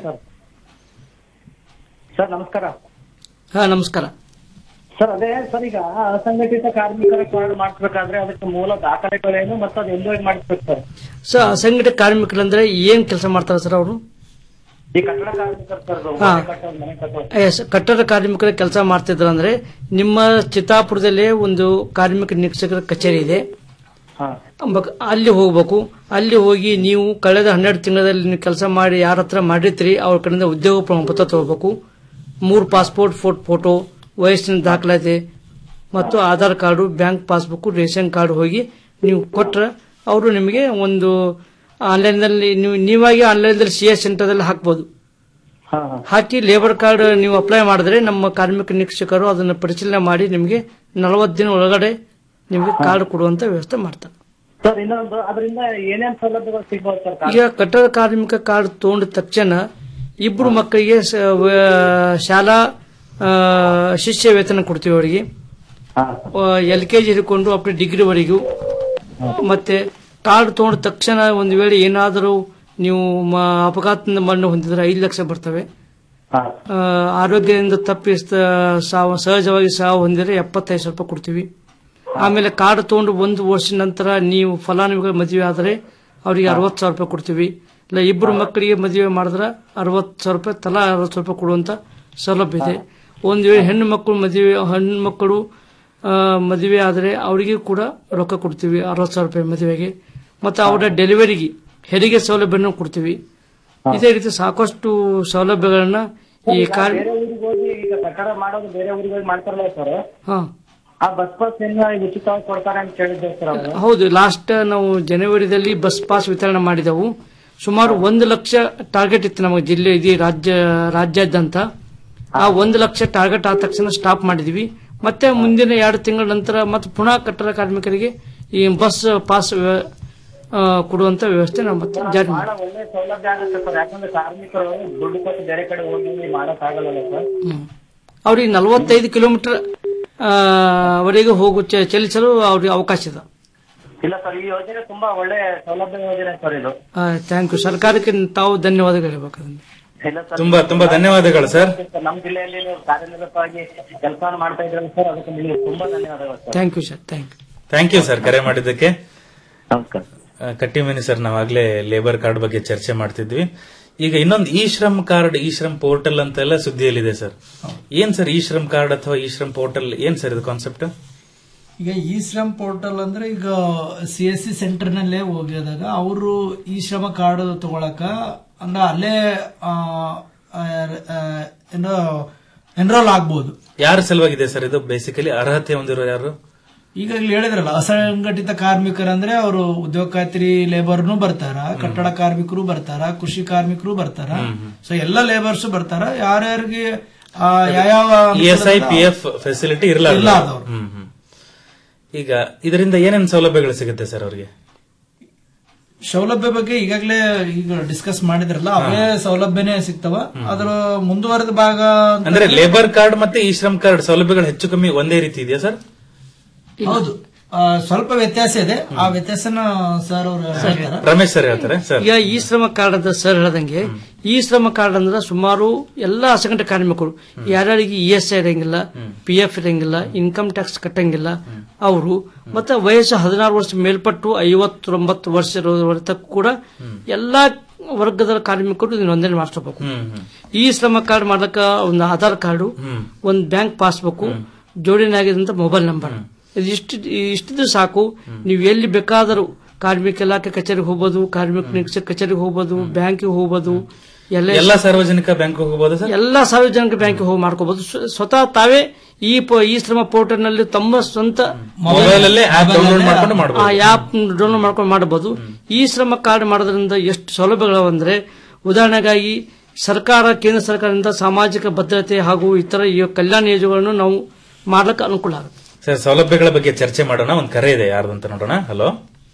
ಸರ್ ನಮಸ್ಕಾರ
ಹಾ ನಮಸ್ಕಾರ
ಸರ್ ಅದೇ ಸರ್ ಈಗ ಅಸಂಘಟಿತ ಕಾರ್ಮಿಕರ ಕಾರ್ಡ್ ಮಾಡಿಸ್ಬೇಕಾದ್ರೆ ಅದಕ್ಕೆ ಮೂಲ ದಾಖಲೆಗಳೇನು ಮತ್ತು ಅದು ಎಲ್ಲಿ ಹೋಗಿ ಮಾಡಿಸ್ಬೇಕು ಸರ್
ಸೊ ಅಸಂಘಟಿತ ಕಾರ್ಮಿಕರಂದ್ರೆ ಏನ್ ಕೆಲಸ ಮಾಡ್ತಾರೆ ಸರ್ ಅವರು
ಈ ಕಟ್ಟಡ ಕಾರ್ಮಿಕರು ಸರ್ ಅದು
ಹಾ.
ಮನೆ ಕಟ್ಟೋದು, ಮನೆ ಕಟ್ಟೋದು.
ಎಸ್ ಕಟ್ಟಡ ಕಾರ್ಮಿಕರ ಕೆಲಸ ಮಾಡ್ತಿದ್ರು ಅಂದ್ರೆ ನಿಮ್ಮ ಚಿತ್ತಾಪುರದಲ್ಲೇ ಒಂದು ಕಾರ್ಮಿಕ ನಿರೀಕ್ಷಕರ ಕಚೇರಿ ಇದೆ ಬಕ್- ಅಲ್ಲಿ ಹೋಗ್ಬೇಕು ಅಲ್ಲಿ ಹೋಗಿ ನೀವು ಕಳೆದ ಹನ್ನೆರಡು ತಿಂಗಳಲ್ಲಿ ನೀವು ಕೆಲಸ ಮಾಡಿ ಯಾರ ಹತ್ರ ಮಾಡಿರ್ತೀರಿ ಅವ್ರ ಕಡೆಯಿಂದ ಉದ್ಯೋಗ ಪ್ರಮಾಣ ಪತ್ರ ತಗೋಬೇಕು ಮೂರು ಪಾಸ್ಪೋರ್ಟ್ ಫೋಟ್ ಫೋಟೋ ವಯಸ್ಸಿನ ದಾಖಲಾತಿ ಮತ್ತು Aadhaar card bank passbook ration card ಹೋಗಿ ನೀವು ಕೊಟ್ರೆ ಅವರು ನಿಮಗೆ ಒಂದು ಆನ್ಲೈನ್ದಲ್ಲಿ ನೀವು ನೀವಾಗಿ ಆನ್ಲೈನ್ದಲ್ಲಿ ಸಿ ಎಸ್ ಸೆಂಟರ್ದಲ್ಲಿ ಹಾಕ್ಬೋದು ಹಾಕಿ ಲೇಬರ್ ಕಾರ್ಡ್ ನೀವು ಅಪ್ಲೈ ಮಾಡಿದ್ರೆ ನಮ್ಮ ಕಾರ್ಮಿಕ ನಿರೀಕ್ಷಕರು ಅದನ್ನು ಪರಿಶೀಲನೆ ಮಾಡಿ ನಿಮಗೆ ನಲವತ್ತು ದಿನ ಒಳಗಡೆ ನಿಮಗೆ ಕಾರ್ಡ್ ಕೊಡುವಂತ ವ್ಯವಸ್ಥೆ ಮಾಡ್ತಾರೆ
ಸರ್ ಇನ್ನೊಂದು ಅದರಿಂದ ಏನೇನ್ ಸೌಲಭ್ಯಗಳು ಸಿಗ್ಬೋದು ಸರ್
ಈಗ ಕಟ್ಟಡ ಕಾರ್ಮಿಕ ಕಾರ್ಡ್ ತಗೊಂಡ ತಕ್ಷಣ ಇಬ್ರು ಮಕ್ಕಳಿಗೆ ಸ- ವ- ಶಾಲಾ ಆ, ಶಿಷ್ಯ ವೇತನ ಕೊಡ್ತೀವಿ ಅವರಿಗೆ ಎಲ್ ಕೆ ಜಿ ಹಿಡ್ಕೊಂಡು ಅಪ್ ಟು ಡಿಗ್ರಿವರೆಗೂ ಮತ್ತೆ ಕಾರ್ಡ್ ತಗೊಂಡ ತಕ್ಷಣ ಒಂದು ವೇಳೆ ಏನಾದರೂ ನೀವು ಮ- ಅಪಘಾತದಿಂದ ಮಣ್ಣು ಹೊಂದಿದ್ರೆ ಐದು ಲಕ್ಷ ಬರ್ತವೆ ಆ, ಆರೋಗ್ಯದಿಂದ ತಪ್ಪಿ ಸ- ಸಾವು ಸಹಜವಾಗಿ ಸಾವು ಹೊಂದಿದ್ರೆ ಎಪ್ಪತ್ತೈದು ಸಾವಿರ ರೂಪಾಯಿ ಕೊಡ್ತೀವಿ ಆಮೇಲೆ ಕಾರ್ಡ್ ತಗೊಂಡು ಒಂದು ವರ್ಷದ ನಂತರ ನೀವು ಫಲಾನುಭವಿಗಳ ಮದುವೆ ಆದರೆ ಅವರಿಗೆ ಅರವತ್ತು ಸಾವಿರ ರೂಪಾಯಿ ಕೊಡ್ತೀವಿ ಇಲ್ಲ ಇಬ್ಬರು ಮಕ್ಕಳಿಗೆ ಮದುವೆ ಮಾಡಿದ್ರೆ ಅರವತ್ತು ಸಾವಿರ ರೂಪಾಯಿ ತಲಾ ಅರವತ್ತು ಸಾವಿರ ರೂಪಾಯಿ ಕೊಡುವಂತ ಸೌಲಭ್ಯ ಇದೆ ಒಂದು ವೇಳೆ ಹೆಣ್ಣು ಮಕ್ಕಳು ಮದುವೆ ಹೆಣ್ಣು ಮಕ್ಕಳು ಆ, ಮದುವೆ ಆದರೆ ಅವರಿಗೆ ಕೂಡ ರೊಕ್ಕ ಕೊಡ್ತೀವಿ ಅರವತ್ತು ಸಾವಿರ ರೂಪಾಯಿ ಮದುವೆಗೆ ಮತ್ತು ಅವರ ಡೆಲಿವರಿಗೆ ಹೆರಿಗೆ ಸೌಲಭ್ಯವನ್ನು ಕೊಡ್ತೀವಿ ಇದೇ ರೀತಿ ಸಾಕಷ್ಟು ಸೌಲಭ್ಯಗಳನ್ನ ಈ ಕಾರ್
ಬೇರೆ ಊರಿಗೆ ಹೋಗಿ ಈಗ ಕಟ್ಟಡ ಮಾಡೋದು ಬೇರೆ ಊರಿಗೆ ಹೋಗಿ ಮಾಡ್ತಾರಲ್ಲ ಸರ್
ಹಾ
ಆ ಬಸ್ ಪಾಸ್ ಏನ ಉಚಿತವಾಗಿ ಕೊಡ್ತಾರೆ ಅಂತ ಕೇಳಿದ್ದೆ ಸರ್ ಅವರು
ಹೌದು ಲಾಸ್ಟ್ ನಾವು ಜನವರಿದಲ್ಲಿ ಬಸ್ ಪಾಸ್ ವಿತರಣೆ ಮಾಡಿದೆವು ಸುಮಾರು ಒಂದು ಲಕ್ಷ ಟಾರ್ಗೆಟ್ ಇತ್ತು ನಮಗೆ ಜಿಲ್ಲೆ ಇಡೀ ರಾಜ್ಯ ರಾಜ್ಯಾದ್ಯಂತ ಆ ಒಂದು ಲಕ್ಷ ಟಾರ್ಗೆಟ್ ಆದ ತಕ್ಷಣ ಸ್ಟಾಪ್ ಮಾಡಿದ್ವಿ ಮತ್ತೆ ಮುಂದಿನ ಎರಡು ತಿಂಗಳ ನಂತರ ಮತ್ತೆ ಪುನಃ ಕಟ್ಟಡ ಕಾರ್ಮಿಕರಿಗೆ ಈ ಬಸ್ ಪಾಸ್ ವ್ಯ- ಆ, ಕೊಡುವಂತ ವ್ಯವಸ್ಥೆ ನಾವು ಮತ್ತೆ ಜಾರಿ
ಬಹಳ
ಮಾಡಿ
ಒಳ್ಳೆ ಸೌಲಭ್ಯ ಆಗುತ್ತೆ ಸರ್ ಯಾಕಂದ್ರೆ ಕಾರ್ಮಿಕರು ದುಡ್ಡು ಕೊಟ್ಟು ಬೇರೆ ಕಡೆ ಹೋಗಿ ಮಾಡಕ್ ಆಗಲ್ಲ ಸರ್
ಅವ್ರಿಗೆ ನಲವತ್ತೈದು ಕಿಲೋಮೀಟರ್ ವರೆಗೆ ಹೋಗು ಚ- ಚಲಿಸಲು ಅವ್ರಿಗೆ ಅವಕಾಶ ಇದೆ
ಇಲ್ಲ ಸರ್ ಈ ಯೋಜನೆ ತುಂಬಾ ಒಳ್ಳೆ ಸೌಲಭ್ಯ ಯೋಜನೆ ಸರ್ ಇದು
ಥ್ಯಾಂಕ್ ಯು ಸರ್ಕಾರಕ್ಕೆ ತಾವು ಧನ್ಯವಾದಗಳು ಹೇಳ್ಬೇಕಾದ್ರೆ
ಇಲ್ಲ ಸರ್
ತುಂಬಾ ತುಂಬಾ ಧನ್ಯವಾದಗಳು ಸರ್
ನಮ್ಮ ಜಿಲ್ಲೆಯಲ್ಲಿ ನೀವು ಕಾರ್ಯನಿರತವಾಗಿ ಕೆಲಸ ಮಾಡ್ತಾ ಇದ್ರಲ್ಲ ಸರ್ ಅದಕ್ಕೆ ನಿಮಗೆ ತುಂಬಾ ಧನ್ಯವಾದಗಳು sir
thank you sir thank you
thank you sir ಕರೆ ಮಾಡಿದ್ದಕ್ಕೆ
ನಮಸ್ಕಾರ
ಆ, ಕಟ್ಟಿಮನಿ ಸರ್ ನಾವಾಗ್ಲೇ ಲೇಬರ್ ಕಾರ್ಡ್ ಬಗ್ಗೆ ಚರ್ಚೆ ಮಾಡ್ತಿದ್ವಿ ಈಗ ಇನ್ನೊಂದು E Shram card E Shram portal ಅಂತೆಲ್ಲ ಸುದ್ದಿಯಲ್ಲಿದೆ ಸರ್ ಏನ್ ಸರ್ ಇ ಶ್ರಮ್ ಕಾರ್ಡ್ ಅಥವಾ ಇ ಶ್ರಮ್ ಪೋರ್ಟಲ್ ಏನ್ ಸರ್ ಇದು ಕಾನ್ಸೆಪ್ಟ್
ಈಗ ಇ ಶ್ರಮ್ ಪೋರ್ಟಲ್ ಅಂದ್ರೆ ಈಗ ಸಿ ಎಸ್ ಸಿ ಸೆಂಟರ್ ನಲ್ಲೇ ಹೋಗಿದಾಗ ಅವರು ಈ ಶ್ರಮ ಕಾರ್ಡ್ ತಗೊಳಕ ಅಂದ್ರೆ ಅಲ್ಲೇ ಆ, ಆ, ಆ, ಏನೋ ಎನ್ರೋಲ್ ಆಗ್ಬೋದು
ಯಾರ ಸಲುವಾಗಿದೆ ಸರ್ ಇದು ಬೇಸಿಕಲಿ ಅರ್ಹತೆ ಹೊಂದಿರೋ ಯಾರು
ಈಗಾಗಲೇ ಹೇಳಿದ್ರಲ್ಲ ಅಸಂಘಟಿತ ಕಾರ್ಮಿಕರಂದ್ರೆ ಅವರು ಉದ್ಯೋಗ ಖಾತ್ರಿ ಲೇಬರ್ನು ಬರ್ತಾರ ಕಟ್ಟಡ ಕಾರ್ಮಿಕರು ಬರ್ತಾರ ಕೃಷಿ ಕಾರ್ಮಿಕರು ಬರ್ತಾರ ಸೊ ಎಲ್ಲ ಲೇಬರ್ಸ್ ಬರ್ತಾರ ಯಾರ್ಯಾರಿಗೆ ಆ, ಯಾವ್ಯಾವ
E S I P F facility ಇರಲ್ಲ
ಇರ್ಲಾರ್ದವ್ರು.
ಹ್ಮ್ ಹ್ಮ್ ಈಗ ಇದರಿಂದ ಏನೇನ್ ಸೌಲಭ್ಯಗಳು ಸಿಗುತ್ತೆ ಸರ್ ಅವ್ರಿಗೆ
ಸೌಲಭ್ಯ ಬಗ್ಗೆ ಈಗಾಗಲೇ ಈಗ ಡಿಸ್ಕಸ್ ಮಾಡಿದ್ರಲ್ಲ ಅವೇ ಸೌಲಭ್ಯನೇ ಸಿಗ್ತವ ಅದರ ಮುಂದುವರೆದ ಭಾಗ ಅಂತ-
ಅಂದ್ರೆ ಲೇಬರ್ ಕಾರ್ಡ್ ಮತ್ತೆ ಇ ಶ್ರಮ್ ಕಾರ್ಡ್ ಸೌಲಭ್ಯಗಳು ಹೆಚ್ಚು ಕಮ್ಮಿ ಒಂದೇ ರೀತಿ ಇದೆಯಾ ಸರ್
ಹೌದು ಆ, ಸ್ವಲ್ಪ ವ್ಯತ್ಯಾಸ ಇದೆ ಆ ವ್ಯತ್ಯಾಸನ ಸರ್ ಅವರು ಹೇಳ್ತಾರೆ
ರಮೇಶ್ ಸರ್ ಹೇಳ್ತಾರೆ ಸರ್
ಈಗ ಈ ಶ್ರಮ ಕಾರ್ಡ್ ಅಂತ ಸರ್ ಹೇಳ್ದಂಗೆ ಈ ಶ್ರಮ ಕಾರ್ಡ್ ಅಂದ್ರೆ ಸುಮಾರು ಎಲ್ಲ ಅಸಂಘಟಿತ ಕಾರ್ಮಿಕರು ಯಾರ್ಯಾರಿಗೆ ಇ ಎಸ್ ಐ ಇರಂಗಿಲ್ಲ ಪಿ ಎಫ್ ಇರಂಗಿಲ್ಲ ಇನ್ಕಮ್ ಟ್ಯಾಕ್ಸ್ ಕಟ್ಟಂಗಿಲ್ಲ ಅವರು ಮತ್ತೆ ವಯಸ್ಸು ಹದಿನಾರು ವರ್ಷ ಮೇಲ್ಪಟ್ಟು ಐವತ್ತೊಂಬತ್ತು ವರ್ಷ ಇರೋವರೆಗೂ ಕೂಡ ಎಲ್ಲಾ ವರ್ಗದ ಕಾರ್ಮಿಕರು ಇದನ್ನ ನೋಂದಣಿ ಮಾಡಿಸ್ಕೋಬೇಕು ಈ ಶ್ರಮ ಕಾರ್ಡ್ ಮಾಡಕ ಒಂದು ಆಧಾರ್ ಕಾರ್ಡು ಒಂದು ಬ್ಯಾಂಕ್ ಪಾಸ್ಬುಕ್ ಜೋಡಣೆ ಆಗಿದಂತ ಮೊಬೈಲ್ ನಂಬರ್ ಇಷ್ಟು ಇಷ್ಟಿದ್ರೆ ಸಾಕು ನೀವು ಎಲ್ಲಿ ಬೇಕಾದರೂ ಕಾರ್ಮಿಕ ಇಲಾಖೆ ಕಚೇರಿಗೆ ಹೋಗ್ಬೋದು ಕಾರ್ಮಿಕ ನಿರೀಕ್ಷಕ ಕಚೇರಿಗೆ ಹೋಗ್ಬೋದು ಬ್ಯಾಂಕಿಗೆ ಹೋಗ್ಬೋದು ಎಲ್ಲ
ಎಲ್ಲಾ ಸಾರ್ವಜನಿಕ ಬ್ಯಾಂಕ್ ಹೋಗಬಹುದು ಸರ್
ಎಲ್ಲಾ ಸಾರ್ವಜನಿಕ ಬ್ಯಾಂಕಿಗೆ ಹೋಗಿ ಮಾಡ್ಕೋಬಹುದು ಸ್ವ- ಸ್ವತಃ ತಾವೇ ಈ ಪ- ಈ ಶ್ರಮ ಪೋರ್ಟಲ್ ನಲ್ಲಿ ತಮ್ಮ ಸ್ವಂತ
ಮೊಬೈಲ್ ಅಲ್ಲೇ ಆಪ್ ಡೌನ್ಲೋಡ್ ಮಾಡ್ಕೊಂಡು
ಆ
ಮಾಡಬಹುದು
ಆಪ್ ಡೌನ್ಲೋಡ್ ಮಾಡ್ಕೊಂಡು ಮಾಡಬಹುದು ಈ ಶ್ರಮ ಕಾರ್ಡ್ ಮಾಡೋದ್ರಿಂದ ಎಷ್ಟು ಸೌಲಭ್ಯಗಳವಂದ್ರೆ ಉದಾಹರಣೆಗಾಗಿ ಸರ್ಕಾರ ಕೇಂದ್ರ ಸರ್ಕಾರದಿಂದ ಸಾಮಾಜಿಕ ಭದ್ರತೆ ಹಾಗೂ ಇತರ ಈ ಕಲ್ಯಾಣ ಯೋಜನೆಗಳನ್ನು ನಾವು ಮಾಡ್ಲಿಕ್ಕೆ ಅನುಕೂಲ ಆಗುತ್ತೆ
ಸರ್ ಸೌಲಭ್ಯಗಳ ಬಗ್ಗೆ ಚರ್ಚೆ ಮಾಡೋಣ ಒಂದ್ ಕರೆ ಇದೆ ಯಾರ್ದಂತ ನೋಡೋಣ ಹಲೋ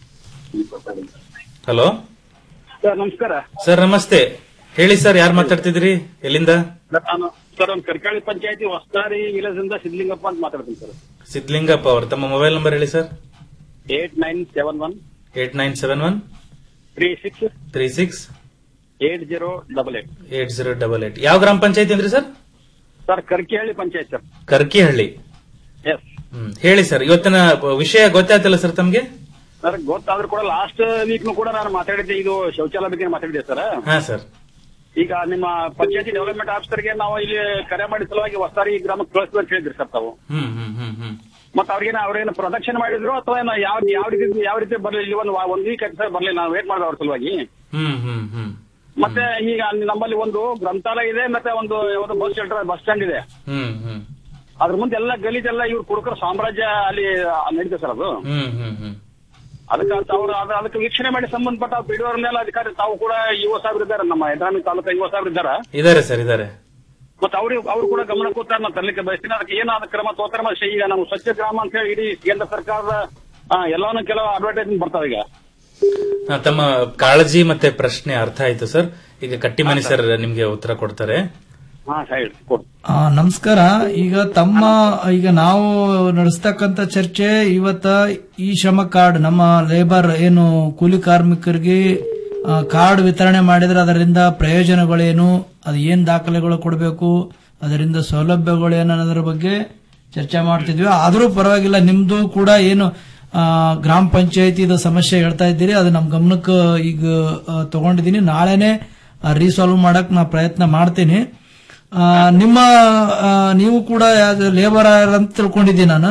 ಹಲೋ
ಸರ್ ನಮಸ್ಕಾರ
ಸರ್ ನಮಸ್ತೆ ಹೇಳಿ ಸರ್ ಯಾರು ಮಾತಾಡ್ತಿದ್ರಿ ಎಲ್ಲಿಂದ
ನಾನು ಸರ್ ಒಂದು ಕರ್ಕಾಳಿ ಪಂಚಾಯತಿ ಹೊಸದಾರಿ ವಿಲೇಜ್ ಇಂದ ಸಿದ್ಲಿಂಗಪ್ಪ ಅಂತ ಮಾತಾಡ್ತೀನಿ ಸರ್
ಸಿದ್ಲಿಂಗಪ್ಪ ಅವರು ತಮ್ಮ ಮೊಬೈಲ್ ನಂಬರ್ ಹೇಳಿ sir
eight nine seven one
eight nine seven one
three six
three six
eight zero double eight
eight zero double eight ಯಾವ ಗ್ರಾಮ ಪಂಚಾಯತಿ ಅಂದ್ರಿ sir
sir Karkihalli panchayat sir
Karkihalli
yes
hmm ಹೇಳಿ ಸರ್ ಇವತ್ತಿನ ವಿಷಯ ಗೊತ್ತಾಯ್ತಲ್ಲ ಸರ್ ತಮ್ಗೆ
ಸರ್ ಗೊತ್ತಾದ್ರೂ ಕೂಡ ಲಾಸ್ಟ್ ವೀಕ್ ಕೂಡ ನಾನು ಮಾತಾಡಿದ್ದೆ ಇದು ಶೌಚಾಲಯ ಬಗ್ಗೆ ಮಾತಾಡಿದ್ದೆ ಸರ್
ಹಾ ಸರ್
ಈಗ ನಿಮ್ಮ ಪಂಚಾಯತಿ ಡೆವಲಪ್ಮೆಂಟ್ ಆಫೀಸರ್ಗೆ ನಾವು ಇಲ್ಲಿ ಕರೆ ಮಾಡಿದ ಸಲುವಾಗಿ ಹೊಸದಾರಿ ಗ್ರಾಮಕ್ಕೆ ಕಳಿಸ್ಬೇಕು ಅಂತ ಹೇಳಿದ್ರಿ ಸರ್ ತಾವು
ಹ್ಮ್ ಹ್ಮ್ ಹ್ಮ್ ಹ್ಮ್
ಮತ್ತೆ ಅವ್ರಿಗೇನ ಅವ್ರೇನು ಪ್ರೊಡಕ್ಷನ್ ಮಾಡಿದ್ರು ಅಥವಾ ಏನೋ ಯಾವ ಯಾವ ರೀತಿ ಯಾವ ರೀತಿ ಬರ್ಲಿಲ್ಲ ಇಲ್ಲಿ ಒಂದು ವಾ- ಒಂದ್ ವೀಕ್ ಆಯ್ತು ಸರ್ ಬರ್ಲಿಲ್ಲ ನಾವು ವೇಟ್ ಮಾಡಿದ ಅವ್ರ ಸಲುವಾಗಿ
ಹ್ಮ್ ಹ್ಮ್ ಹ್ಮ್
ಮತ್ತೆ ಈಗ ಅಲ್ಲಿ ನಮ್ಮಲ್ಲಿ ಒಂದು ಗ್ರಂಥಾಲಯ ಇದೆ ಮತ್ತೆ ಒಂದು ಯಾವ್ದೋ ಬಸ್ ಶೆಲ್ಟರ್ ಬಸ್ ಸ್ಟ್ಯಾಂಡ್ ಇದೆ
ಹ್ಮ್ ಹ್ಮ್
ಅದ್ರ ಮುಂದೆ ಎಲ್ಲ ಗಲೀಜೆಲ್ಲ ಇವ್ರು ಕುಡುಕರ ಸಾಮ್ರಾಜ್ಯ ಅಲ್ಲಿ ನಡೀತೆ ಸರ್ ಅದು
ಹ್ಮ್ ಹ್ಮ್ ಹ್ಮ್
ಅದಕ್ಕೆ ಅಂತ ಅವ್ರು ಅದ ಅದಕ್ಕೆ ವೀಕ್ಷಣೆ ಮಾಡಿ ಸಂಬಂಧಪಟ್ಟ ಪಿಡಿಯೋರ್ ಮೇಲೆ ಅಧಿಕಾರಿ ತಾವು ಕೂಡ ಯುವ ಸಾಹೇಬ್ರು ಇದ್ದಾರೆ ನಮ್ಮ ಯಡ್ರಾಮಿ ತಾಲೂಕು ಯುವ ಸಾಹೇಬ್ರು ಇದ್ದಾರೆ
ಇದಾರೆ ಸರ್ ಇದಾರೆ
ಮತ್ತೆ ಅವ್ರಿಗೆ ಅವ್ರು ಕೂಡ ಗಮನ ಕೂತಾರ ನಾನು ತರಲಿಕ್ಕೆ ಬಯಸ್ತೀನಿ ಅದಕ್ಕೆ ಏನಾದ ಕ್ರಮ ತೋತಾರೆ ಮತ್ತೆ ಈಗ ನಮ್ಮ ಸ್ವಚ್ಛ ಗ್ರಾಮ ಅಂತ ಹೇಳಿ ಇಡೀ ಕೇಂದ್ರ ಸರ್ಕಾರದ ಆ, ಎಲ್ಲಾನು ಕೆಲವು ಅಡ್ವರ್ಟೈಸ್ಮೆಂಟ್ ಬರ್ತಾವ ಈಗ
ಹಾ, ತಮ್ಮ ಕಾಳಜಿ ಮತ್ತೆ ಪ್ರಶ್ನೆ ಅರ್ಥ ಆಯ್ತು ಸರ್ ಈಗ ಕಟ್ಟಿಮನಿ ಸರ್ ನಿಮ್ಗೆ ಉತ್ತರ ಕೊಡ್ತಾರೆ
ಹಾ ಸೈಡ್ ಕೊಡು
ಆ, ನಮಸ್ಕಾರ ಈಗ ತಮ್ಮ ಈಗ ನಾವು ನಡೆಸ್ತಕ್ಕಂತ ಚರ್ಚೆ ಇವತ್ತ ಈ ಶ್ರಮ ಕಾರ್ಡ್ ನಮ್ಮ ಲೇಬರ್ ಏನು ಕೂಲಿ ಕಾರ್ಮಿಕರಿಗೆ ಆ, ಕಾರ್ಡ್ ವಿತರಣೆ ಮಾಡಿದ್ರೆ ಅದರಿಂದ ಪ್ರಯೋಜನಗಳೇನು ಅದು ಏನ್ ದಾಖಲೆಗಳು ಕೊಡಬೇಕು ಅದರಿಂದ ಸೌಲಭ್ಯಗಳೇನು ಅನ್ನೋದ್ರ ಬಗ್ಗೆ ಚರ್ಚೆ ಮಾಡ್ತಿದ್ವಿ ಆದ್ರೂ ಪರವಾಗಿಲ್ಲ ನಿಮ್ದು ಕೂಡ ಏನು ಆ, ಗ್ರಾಮ ಪಂಚಾಯತಿದ ಸಮಸ್ಯೆ ಹೇಳ್ತಾ ಇದ್ದೀರಿ ಅದು ನಮ್ ಗಮನಕ್ಕೆ ಈಗ ಆ, ತಗೊಂಡಿದ್ದೀನಿ ನಾಳೆನೆ ರೀಸಾಲ್ವ್ ಮಾಡಕ್ ನಾ ಪ್ರಯತ್ನ ಮಾಡ್ತೀನಿ ಆ, ನಿಮ್ಮ ಆ, ನೀವು ಕೂಡ ಲೇಬರ್ ಅಂತ ತಿಳ್ಕೊಂಡಿದ್ದೀನಿ ನಾನು